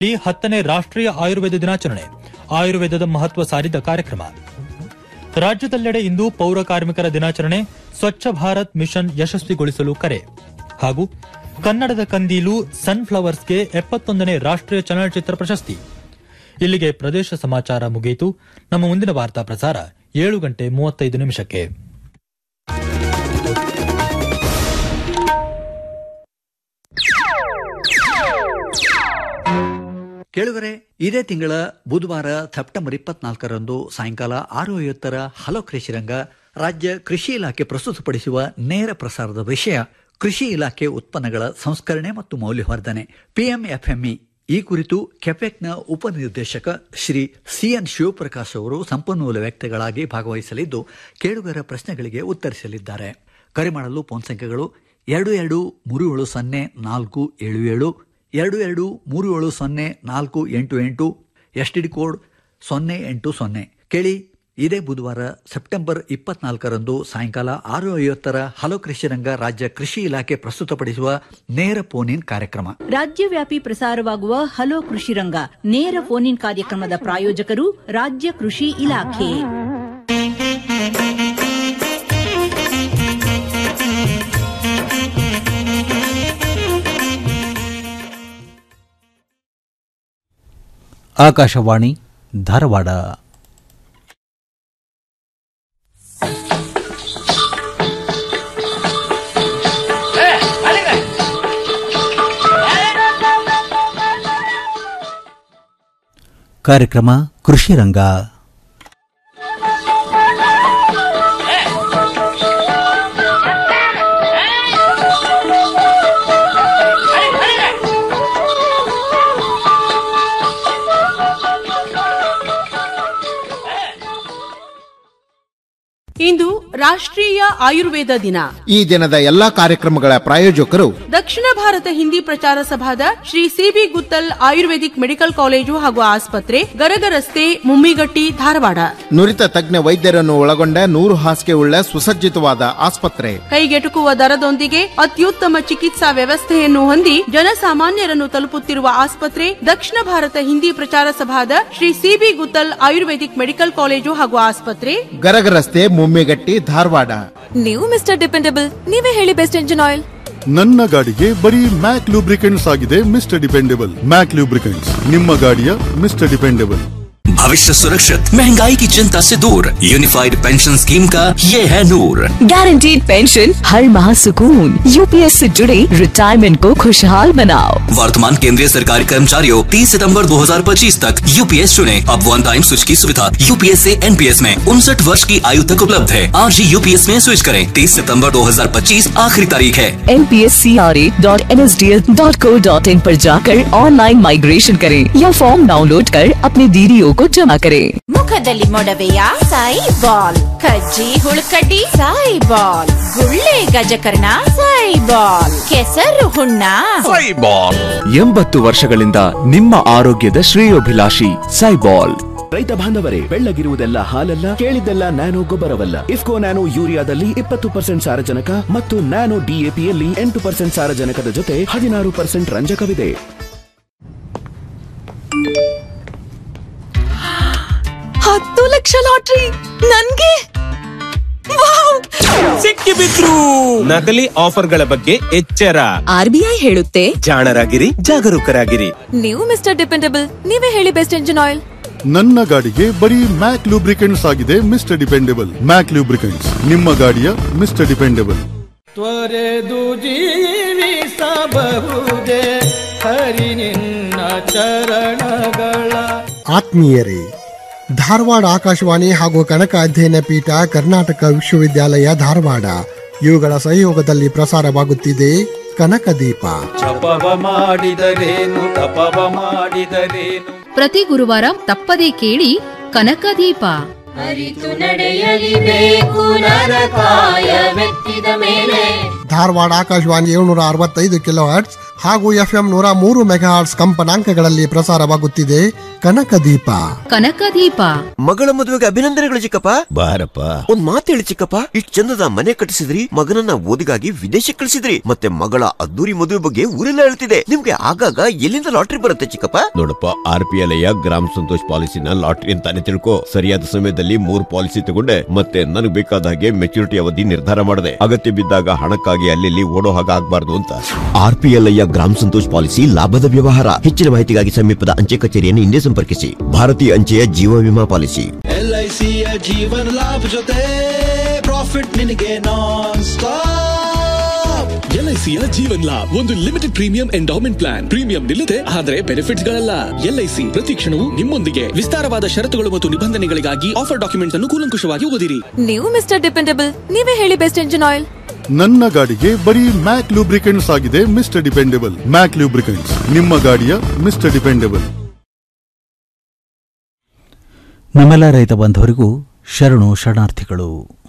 ಈ ಹತ್ತನೇ ರಾಷ್ಟ್ರೀಯ ಆಯುರ್ವೇದ ದಿನಾಚರಣೆ ಆಯುರ್ವೇದದ ಮಹತ್ವ ಸಾರಿದ ಕಾರ್ಯಕ್ರಮ ರಾಜ್ಯದೆಲ್ಲೆಡೆ ಇಂದು ಪೌರ ಕಾರ್ಮಿಕರ ದಿನಾಚರಣೆ ಸ್ವಚ್ಛ ಭಾರತ್ ಮಿಷನ್ ಯಶಸ್ವಿಗೊಳಿಸಲು ಕರೆ ಹಾಗೂ ಕನ್ನಡದ ಕಂದೀಲು ಸನ್ಫ್ಲವರ್ಸ್ಗೆ ಎಪ್ಪತ್ತೊಂದನೇ ರಾಷ್ಟ್ರೀಯ ಚಲನಚಿತ್ರ ಪ್ರಶಸ್ತಿ ಇಲ್ಲಿಗೆ ಪ್ರದೇಶ ಸಮಾಚಾರ ಮುಗಿಯಿತು ನಮ್ಮ ಮುಂದಿನ ವಾರ್ತಾ ಪ್ರಸಾರ ಏಳು ಗಂಟೆ ಮೂವತ್ತೈದು ನಿಮಿಷಕ್ಕೆ ಕೇಳುಗರೆ ಇದೇ ತಿಂಗಳ ಬುಧವಾರ ಸೆಪ್ಟೆಂಬರ್ ಇಪ್ಪತ್ನಾಲ್ಕರಂದು ಸಾಯಂಕಾಲ ಆರು ಐವತ್ತರ ಹಲೋ ಕೃಷಿರಂಗ ರಾಜ್ಯ ಕೃಷಿ ಇಲಾಖೆ ಪ್ರಸ್ತುತಪಡಿಸುವ ನೇರ ಪ್ರಸಾರದ ವಿಷಯ ಕೃಷಿ ಇಲಾಖೆ ಉತ್ಪನ್ನಗಳ ಸಂಸ್ಕರಣೆ ಮತ್ತು ಮೌಲ್ಯವರ್ಧನೆ ಪಿಎಂಎಫ್ಎಂಇ ಈ ಕುರಿತು ಕೆಪೆಕ್ನ ಉಪನಿರ್ದೇಶಕ ಶ್ರೀ ಸಿಎನ್ ಶಿವಪ್ರಕಾಶ್ ಅವರು ಸಂಪನ್ಮೂಲ ವ್ಯಕ್ತಿಗಳಾಗಿ ಭಾಗವಹಿಸಲಿದ್ದು ಕೇಳುಗರ ಪ್ರಶ್ನೆಗಳಿಗೆ ಉತ್ತರಿಸಲಿದ್ದಾರೆ ಕರೆ ಮಾಡಲು ಫೋನ್ ಸಂಖ್ಯೆಗಳು ಎರಡು ಎರಡು ಮೂರು ಏಳು ಸೊನ್ನೆ ನಾಲ್ಕು ಏಳು ಏಳು ಎರಡು ಎರಡು ಮೂರು ಏಳು ಸೊನ್ನೆ ನಾಲ್ಕು ಎಂಟು ಎಂಟು ಎಸ್ ಟಿ ಡಿ ಕೋಡ್ ಸೊನ್ನೆ ಎಂಟು ಸೊನ್ನೆ ಕೇಳಿ ಇದೇ ಬುಧವಾರ ಸೆಪ್ಟೆಂಬರ್ ಇಪ್ಪತ್ನಾಲ್ಕರಂದು ಸಾಯಂಕಾಲ ಆರು ಐವತ್ತರ ಹಲೋ ಕೃಷಿರಂಗ ರಾಜ್ಯ ಕೃಷಿ ಇಲಾಖೆ ಪ್ರಸ್ತುತಪಡಿಸುವ ನೇರ ಫೋನ್ ಇನ್ ಕಾರ್ಯಕ್ರಮ ರಾಜ್ಯವ್ಯಾಪಿ ಪ್ರಸಾರವಾಗುವ ಹಲೋ ಕೃಷಿ ರಂಗ ನೇರ ಫೋನ್ ಇನ್ ಕಾರ್ಯಕ್ರಮದ ಪ್ರಾಯೋಜಕರು ರಾಜ್ಯ ಕೃಷಿ ಇಲಾಖೆ ಆಕಾಶವಾಣಿ ಧಾರವಾಡ ಕಾರ್ಯಕ್ರಮ ಕೃಷಿ ರಂಗ ಇಂದು ರಾಷ್ಟ್ರೀಯ ಆಯುರ್ವೇದ ದಿನ ಈ ದಿನದ ಎಲ್ಲಾ ಕಾರ್ಯಕ್ರಮಗಳ ಪ್ರಾಯೋಜಕರು ದಕ್ಷಿಣ ಭಾರತ ಹಿಂದಿ ಪ್ರಚಾರ ಸಭಾದ Shri CB Guttal Ayurvedic medical college ಹಾಗೂ ಆಸ್ಪತ್ರೆ ಗರಗ ರಸ್ತೆ ಮುಮ್ಮಿಗಟ್ಟಿ ಧಾರವಾಡ ನುರಿತ ತಜ್ಞ ವೈದ್ಯರನ್ನು ಒಳಗೊಂಡ ನೂರು ಹಾಸಿಗೆ ಉಳ್ಳ ಸುಸಜ್ಜಿತವಾದ ಆಸ್ಪತ್ರೆ ಕೈಗೆಟುಕುವ ದರದೊಂದಿಗೆ ಅತ್ಯುತ್ತಮ ಚಿಕಿತ್ಸಾ ವ್ಯವಸ್ಥೆಯನ್ನು ಹೊಂದಿ ಜನಸಾಮಾನ್ಯರನ್ನು ತಲುಪುತ್ತಿರುವ ಆಸ್ಪತ್ರೆ ದಕ್ಷಿಣ ಭಾರತ ಹಿಂದಿ ಪ್ರಚಾರ ಸಭಾದ Shri CB Guttal Ayurvedic medical college ಹಾಗೂ ಆಸ್ಪತ್ರೆ ಗರಗ ರಸ್ತೆ ಮುಮ್ಮಿಗಟ್ಟಿ ಧಾರವಾಡ ನೀವು ಮಿಸ್ಟರ್ ಡಿಪೆಂಡಬಲ್ ನೀವೇ ಹೇಳಿ ಬೆಸ್ಟ್ ಎಂಜಿನ್ ಆಯಿಲ್ ನನ್ನ ಗಾಡಿಗೆ ಬರೀ ಮ್ಯಾಕ್ ಲೂಬ್ರಿಕೆಂಟ್ಸ್ ಆಗಿದೆ ಮಿಸ್ಟರ್ ಡಿಪೆಂಡೆಬಲ್ ಮ್ಯಾಕ್ ಲೂಬ್ರಿಕೆಂಟ್ಸ್ ನಿಮ್ಮ ಗಾಡಿಯ ಮಿಸ್ಟರ್ ಡಿಪೆಂಡೆಬಲ್ भविष्य सुरक्षित महंगाई की चिंता से दूर यूनिफाइड पेंशन स्कीम का ये है नूर गारंटीड पेंशन हर माह सुकून यूपीएस से जुड़े रिटायरमेंट को खुशहाल बनाओ वर्तमान केंद्रीय सरकारी कर्मचारियों 30 सितंबर 2025 तक यूपीएस चुने अब वन टाइम स्विच की सुविधा यूपीएस से एनपीएस में उनसठ वर्ष की आयु तक उपलब्ध है आज ही यूपीएस में स्विच करें 30 सितंबर 2025 आखिरी तारीख है N P S C R A dot N S D L dot co dot in पर जाकर ऑनलाइन माइग्रेशन करें या फॉर्म डाउनलोड कर अपने डीडीओ को जमा करें ಮುಖದಲ್ಲಿ ಮೊಡವೆಯ ಸಾಯಿ ಬಾಲ್ ಕಜ್ಜಿ ಹುಳುಕಡ್ಡಿ ಸಾಯಿ ಬಾಲ್ ಗುಳ್ಳೆ ಗಜಕರ್ಣ ಸಾಯಿ ಬಾಲ್ ಕೆಸರು ಹುಣ್ಣ ಎಂಬತ್ತು ವರ್ಷಗಳಿಂದ ನಿಮ್ಮ ಆರೋಗ್ಯದ ಶ್ರೇಯೋಭಿಲಾಷಿ ಸೈಬಾಲ್ ರೈತ ಬಾಂಧವರೇ ಬೆಳ್ಳಗಿರುವುದೆಲ್ಲ ಹಾಲಲ್ಲ ಕೇಳಿದ್ದೆಲ್ಲ ನ್ಯಾನೋ ಗೊಬ್ಬರವಲ್ಲ ಇಫ್ಕೋ ನ್ಯಾನೋ ಯೂರಿಯಾದಲ್ಲಿ ಇಪ್ಪತ್ತು ಪರ್ಸೆಂಟ್ ಸಾರಜನಕ ಮತ್ತು ನ್ಯಾನೋ ಡಿಎಪಿಯಲ್ಲಿ ಎಂಟು ಪರ್ಸೆಂಟ್ ಸಾರಜನಕದ ಜೊತೆ ಹದಿನಾರು ಪರ್ಸೆಂಟ್ ರಂಜಕವಿದೆ ಹತ್ತು ಲಕ್ಷ ಲಾಟ್ರಿ ನನ್ಗೆ ಸಿಕ್ಕಿ ಬಿದ್ರು ನಕಲಿ ಆಫರ್ಗಳ ಬಗ್ಗೆ ಎಚ್ಚರ ಆರ್ಬಿಐ ಹೇಳುತ್ತೆ ಜಾಣರಾಗಿರಿ ಜಾಗರೂಕರಾಗಿರಿ ನೀವು ಮಿಸ್ಟರ್ ಡಿಪೆಂಡಬಲ್ ನೀವೇ ಹೇಳಿ ಬೆಸ್ಟ್ ಎಂಜಿನ್ ಆಯಿಲ್ ನನ್ನ ಗಾಡಿಗೆ ಬರೀ ಮ್ಯಾಕ್ ಲೂಬ್ರಿಕೆಂಟ್ಸ್ ಆಗಿದೆ ಮಿಸ್ಟರ್ ಡಿಪೆಂಡೆಬಲ್ ಮ್ಯಾಕ್ ಲೂಬ್ರಿಕೆಂಟ್ಸ್ ನಿಮ್ಮ ಗಾಡಿಯ ಮಿಸ್ಟರ್ ಡಿಪೆಂಡೆಬಲ್ ತ್ವರೆದು ಜೀವಿಸಬಹುದೇ ಹರಿ ನಿನ್ನ ಚರಣಗಳ ಆತ್ಮೀಯರೇ ಧಾರವಾಡ ಆಕಾಶವಾಣಿ ಹಾಗೂ ಕನಕ ಅಧ್ಯಯನ ಪೀಠ ಕರ್ನಾಟಕ ವಿಶ್ವವಿದ್ಯಾಲಯ ಧಾರವಾಡ ಇವುಗಳ ಸಹಯೋಗದಲ್ಲಿ ಪ್ರಸಾರವಾಗುತ್ತಿದೆ ಕನಕ ದೀಪ ಜಪವ ಮಾಡಿದರೇನು ತಪವ ಮಾಡಿದರೇನು ಪ್ರತಿ ಗುರುವಾರ ತಪ್ಪದೇ ಕೇಳಿ ಕನಕದೀಪ ಅರಿತು ನಡೆಯಲಿಬೇಕು ನರಕಾಯ ಮೆತ್ತಿದ ಮೇಲೆ ಧಾರವಾಡ ಆಕಾಶವಾಣಿ ಏಳ್ನೂರ ಅರವತ್ತೈದು ಕಿಲೋ ಹರ್ಟ್ಸ್ ಹಾಗೂ ಎಫ್ಎಂ ನೂರ ಮೂರು ಮೆಗಾಹರ್ಟ್ಸ್ ಕಂಪನಾಂಕಗಳಲ್ಲಿ ಪ್ರಸಾರವಾಗುತ್ತಿದೆ ಕನಕದೀಪ ಕನಕದೀಪ ಮಗಳ ಮದುವೆಗೆ ಅಭಿನಂದನೆಗಳು ಚಿಕ್ಕಪ್ಪ ಬಾರಪ್ಪ ಒಂದ್ ಮಾತು ಹೇಳಿ ಚಿಕ್ಕಪ್ಪ ಇಷ್ಟ್ ಚಂದದ ಮನೆ ಕಟ್ಟಿಸಿದ್ರಿ ಮಗನನ್ನ ಓದಿಗಾಗಿ ವಿದೇಶಕ್ಕೆ ಕಳಿಸಿದ್ರಿ ಮತ್ತೆ ಮಗಳ ಅದ್ದೂರಿ ಮದುವೆ ಬಗ್ಗೆ ಊರೆಲ್ಲ ಹೇಳ್ತಿದೆ ನಿಮ್ಗೆ ಆಗಾಗ ಎಲ್ಲಿಂದ ಲಾಟ್ರಿ ಬರುತ್ತೆ ಚಿಕ್ಕಪ್ಪ ನೋಡಪ್ಪ ಆರ್ ಪಿ ಎಲ್ ಗ್ರಾಮ ಸಂತೋಷ್ ಪಾಲಿಸಿನ ಲಾಟ್ರಿ ಅಂತಾನೆ ತಿಳ್ಕೊ ಸರಿಯಾದ ಸಮಯದಲ್ಲಿ ಮೂರ್ ಪಾಲಿಸಿ ತಗೊಂಡೆ ಮತ್ತೆ ನನಗೆ ಬೇಕಾದ ಹಾಗೆ ಮೆಚುರಿಟಿ ಅವಧಿ ನಿರ್ಧಾರ ಮಾಡಿದೆ ಅಗತ್ಯ ಬಿದ್ದಾಗ ಹಣಕ್ಕಾಗಿ ಅಲ್ಲಿ ಓಡೋ ಹಾಗೆ ಆಗ್ಬಾರ್ದು ಅಂತ ಆರ್ ಪಿ ಎಲ್ ಗ್ರಾಮ ಸಂತೋಷ್ ಪಾಲಿಸಿ ಲಾಭದ ವ್ಯವಹಾರ ಹೆಚ್ಚಿನ ಮಾಹಿತಿಗಾಗಿ ಸಮೀಪದ ಅಂಚೆ ಕಚೇರಿಯನ್ನು ಹಿಂದೆ ಸಂಪರ್ಕಿಸಿ ಭಾರತೀಯ ಅಂಚೆಯ ಜೀವ ವಿಮಾ ಪಾಲಿಸಿ ಎಲ್ ಐ ಸಿಯ ಜೀವನ ಲಾಭ ಜೊತೆ ಪ್ರಾಫಿಟ್ ನಿನಗೆ ನಾನ್ ಸ್ಟಾಪ್ ಎಲ್ಐಸಿಯ ಜೀವನ್ ಲಾಭ್ ಒಂದು limited premium endowment plan premium ನಿಲ್ಲದೆ ಆದರೆ ಬೆನಿಫಿಟ್ಸ್ ಗಳಲ್ಲ ಎಲ್ಐಸಿ ಪ್ರತಿ ಕ್ಷಣವೂ ನಿಮ್ಮೊಂದಿಗೆ ವಿಸ್ತಾರವಾದ ಷರತ್ತುಗಳು ಮತ್ತು ನಿಬಂಧನೆಗಳಿಗಾಗಿ ಆಫರ್ ಡಾಕ್ಯುಮೆಂಟ್ ಅನ್ನು ಕೂಲಂಕುಷವಾಗಿ ಓದಿರಿ ನೀವು ಮಿಸ್ಟರ್ ಡಿಪೆಂಡಬಲ್ ನೀವೇ ಹೇಳಿ ಬೆಸ್ಟ್ ಇಂಜಿನ್ ಆಯಿಲ್ ನನ್ನ ಗಾಡಿಗೆ ಬರೀ ಮ್ಯಾಕ್ ಲೂಬ್ರಿಕೆಂಟ್ಸ್ ಆಗಿದೆ ಮಿಸ್ಟರ್ ಡಿಪೆಂಡೆಬಲ್ ಮ್ಯಾಕ್ ಲೂಬ್ರಿಕೆಂಟ್ಸ್ ನಿಮ್ಮ ಗಾಡಿಯ ಮಿಸ್ಟರ್ ಡಿಪೆಂಡೆಬಲ್ ನಮ್ಮೆಲ್ಲ ರೈತ ಬಾಂಧವರಿಗೂ ಶರಣು ಶರಣಾರ್ಥಿಗಳು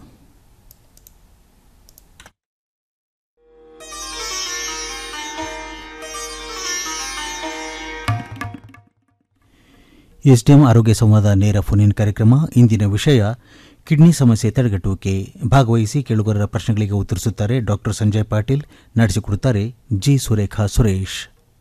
ಎಸ್ಡಿಎಂ ಆರೋಗ್ಯ ಸಂವಾದ ನೇರ ಫೋನಿನ್ ಕಾರ್ಯಕ್ರಮ ಇಂದಿನ ವಿಷಯ ಕಿಡ್ನಿ ಸಮಸ್ಯೆ ತಡೆಗಟ್ಟುವಿಕೆ ಭಾಗವಹಿಸಿ ಕೇಳುಗರ ಪ್ರಶ್ನೆಗಳಿಗೆ ಉತ್ತರಿಸುತ್ತಾರೆ ಡಾಕ್ಟರ್ ಸಂಜಯ್ ಪಾಟೀಲ್ ನಡೆಸಿಕೊಡುತ್ತಾರೆ ಜಿ ಸುರೇಖಾ ಸುರೇಶ್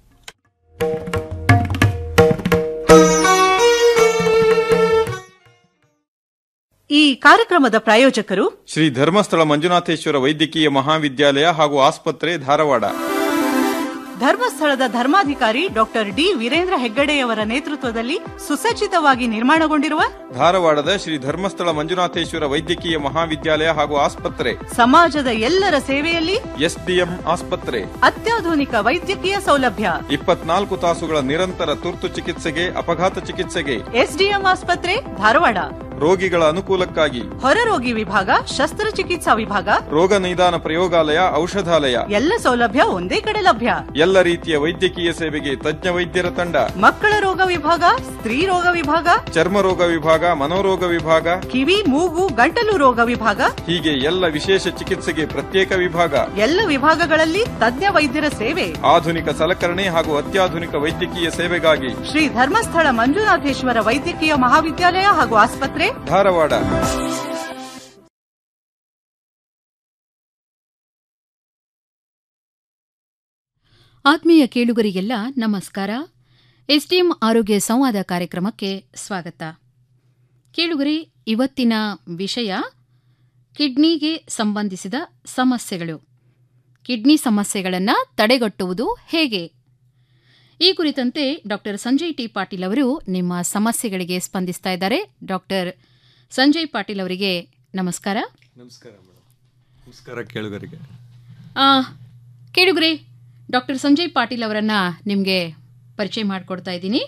ಈ ಕಾರ್ಯಕ್ರಮದ ಪ್ರಾಯೋಜಕರು ಶ್ರೀ ಧರ್ಮಸ್ಥಳ ಮಂಜುನಾಥೇಶ್ವರ ವೈದ್ಯಕೀಯ ಮಹಾವಿದ್ಯಾಲಯ ಹಾಗೂ ಆಸ್ಪತ್ರೆ ಧಾರವಾಡ ಧರ್ಮಸ್ಥಳದ ಧರ್ಮಾಧಿಕಾರಿ ಡಾಕ್ಟರ್ ಡಿ ವೀರೇಂದ್ರ ಹೆಗ್ಗಡೆಯವರ ನೇತೃತ್ವದಲ್ಲಿ ಸುಸಜ್ಜಿತವಾಗಿ ನಿರ್ಮಾಣಗೊಂಡಿರುವ ಧಾರವಾಡದ ಶ್ರೀ ಧರ್ಮಸ್ಥಳ ಮಂಜುನಾಥೇಶ್ವರ ವೈದ್ಯಕೀಯ ಮಹಾವಿದ್ಯಾಲಯ ಹಾಗೂ ಆಸ್ಪತ್ರೆ ಸಮಾಜದ ಎಲ್ಲರ ಸೇವೆಯಲ್ಲಿ ಎಸ್ಡಿಎಂ ಆಸ್ಪತ್ರೆ ಅತ್ಯಾಧುನಿಕ ವೈದ್ಯಕೀಯ ಸೌಲಭ್ಯ ಇಪ್ಪತ್ನಾಲ್ಕು ತಾಸುಗಳ ನಿರಂತರ ತುರ್ತು ಚಿಕಿತ್ಸೆಗೆ ಅಪಘಾತ ಚಿಕಿತ್ಸೆಗೆ ಎಸ್ಡಿಎಂ ಆಸ್ಪತ್ರೆ ಧಾರವಾಡ ರೋಗಿಗಳ ಅನುಕೂಲಕ್ಕಾಗಿ ಹೊರರೋಗಿ ವಿಭಾಗ ಶಸ್ತ್ರಚಿಕಿತ್ಸಾ ವಿಭಾಗ ರೋಗ ನಿದಾನ ಪ್ರಯೋಗಾಲಯ ಔಷಧಾಲಯ ಎಲ್ಲ ಸೌಲಭ್ಯ ಒಂದೇ ಕಡೆ ಲಭ್ಯ ಎಲ್ಲ ರೀತಿಯ ವೈದ್ಯಕೀಯ ಸೇವೆಗೆ ತಜ್ಞ ವೈದ್ಯರ ತಂಡ ಮಕ್ಕಳ ರೋಗ ವಿಭಾಗ ಸ್ತ್ರೀ ರೋಗ ವಿಭಾಗ ಚರ್ಮ ರೋಗ ವಿಭಾಗ ಮನೋರೋಗ ವಿಭಾಗ ಕಿವಿ ಮೂಗು ಗಂಟಲು ರೋಗ ವಿಭಾಗ ಹೀಗೆ ಎಲ್ಲ ವಿಶೇಷ ಚಿಕಿತ್ಸೆಗೆ ಪ್ರತ್ಯೇಕ ವಿಭಾಗ ಎಲ್ಲ ವಿಭಾಗಗಳಲ್ಲಿ ತಜ್ಞ ವೈದ್ಯರ ಸೇವೆ ಆಧುನಿಕ ಸಲಕರಣೆ ಹಾಗೂ ಅತ್ಯಾಧುನಿಕ ವೈದ್ಯಕೀಯ ಸೇವೆಗಾಗಿ ಶ್ರೀ ಧರ್ಮಸ್ಥಳ ಮಂಜುನಾಥೇಶ್ವರ ವೈದ್ಯಕೀಯ ಮಹಾವಿದ್ಯಾಲಯ ಹಾಗೂ ಆಸ್ಪತ್ರೆ ಧಾರವಾಡ ಆತ್ಮೀಯ ಕೇಳುಗರಿಗೆಲ್ಲ ನಮಸ್ಕಾರ ಎಸ್ಡಿಎಂ ಆರೋಗ್ಯ ಸಂವಾದ ಕಾರ್ಯಕ್ರಮಕ್ಕೆ ಸ್ವಾಗತ ಕೇಳುಗರಿ ಇವತ್ತಿನ ವಿಷಯ ಕಿಡ್ನಿಗೆ ಸಂಬಂಧಿಸಿದ ಸಮಸ್ಯೆಗಳು ಕಿಡ್ನಿ ಸಮಸ್ಯೆಗಳನ್ನು ತಡೆಗಟ್ಟುವುದು ಹೇಗೆ ಈ ಕುರಿತಂತೆ ಡಾಕ್ಟರ್ ಸಂಜಯ್ ಟಿ ಪಾಟೀಲ್ ಅವರು ನಿಮ್ಮ ಸಮಸ್ಯೆಗಳಿಗೆ ಸ್ಪಂದಿಸ್ತಾ ಇದ್ದಾರೆ ಡಾಕ್ಟರ್ ಸಂಜಯ್ ಪಾಟೀಲ್ ಅವರಿಗೆ ನಮಸ್ಕಾರ ನಮಸ್ಕಾರ ಮೇಡಮ್ ನಮಸ್ಕಾರ ಕೇಳುಗರಿಗೆ ಆ, ಕೇಳುಗರೆ ಡಾಕ್ಟರ್ ಸಂಜಯ್ ಪಾಟೀಲ್ ಅವರನ್ನು ನಿಮಗೆ ಪರಿಚಯ ಮಾಡಿಕೊಡ್ತಾ ಇದ್ದೀನಿ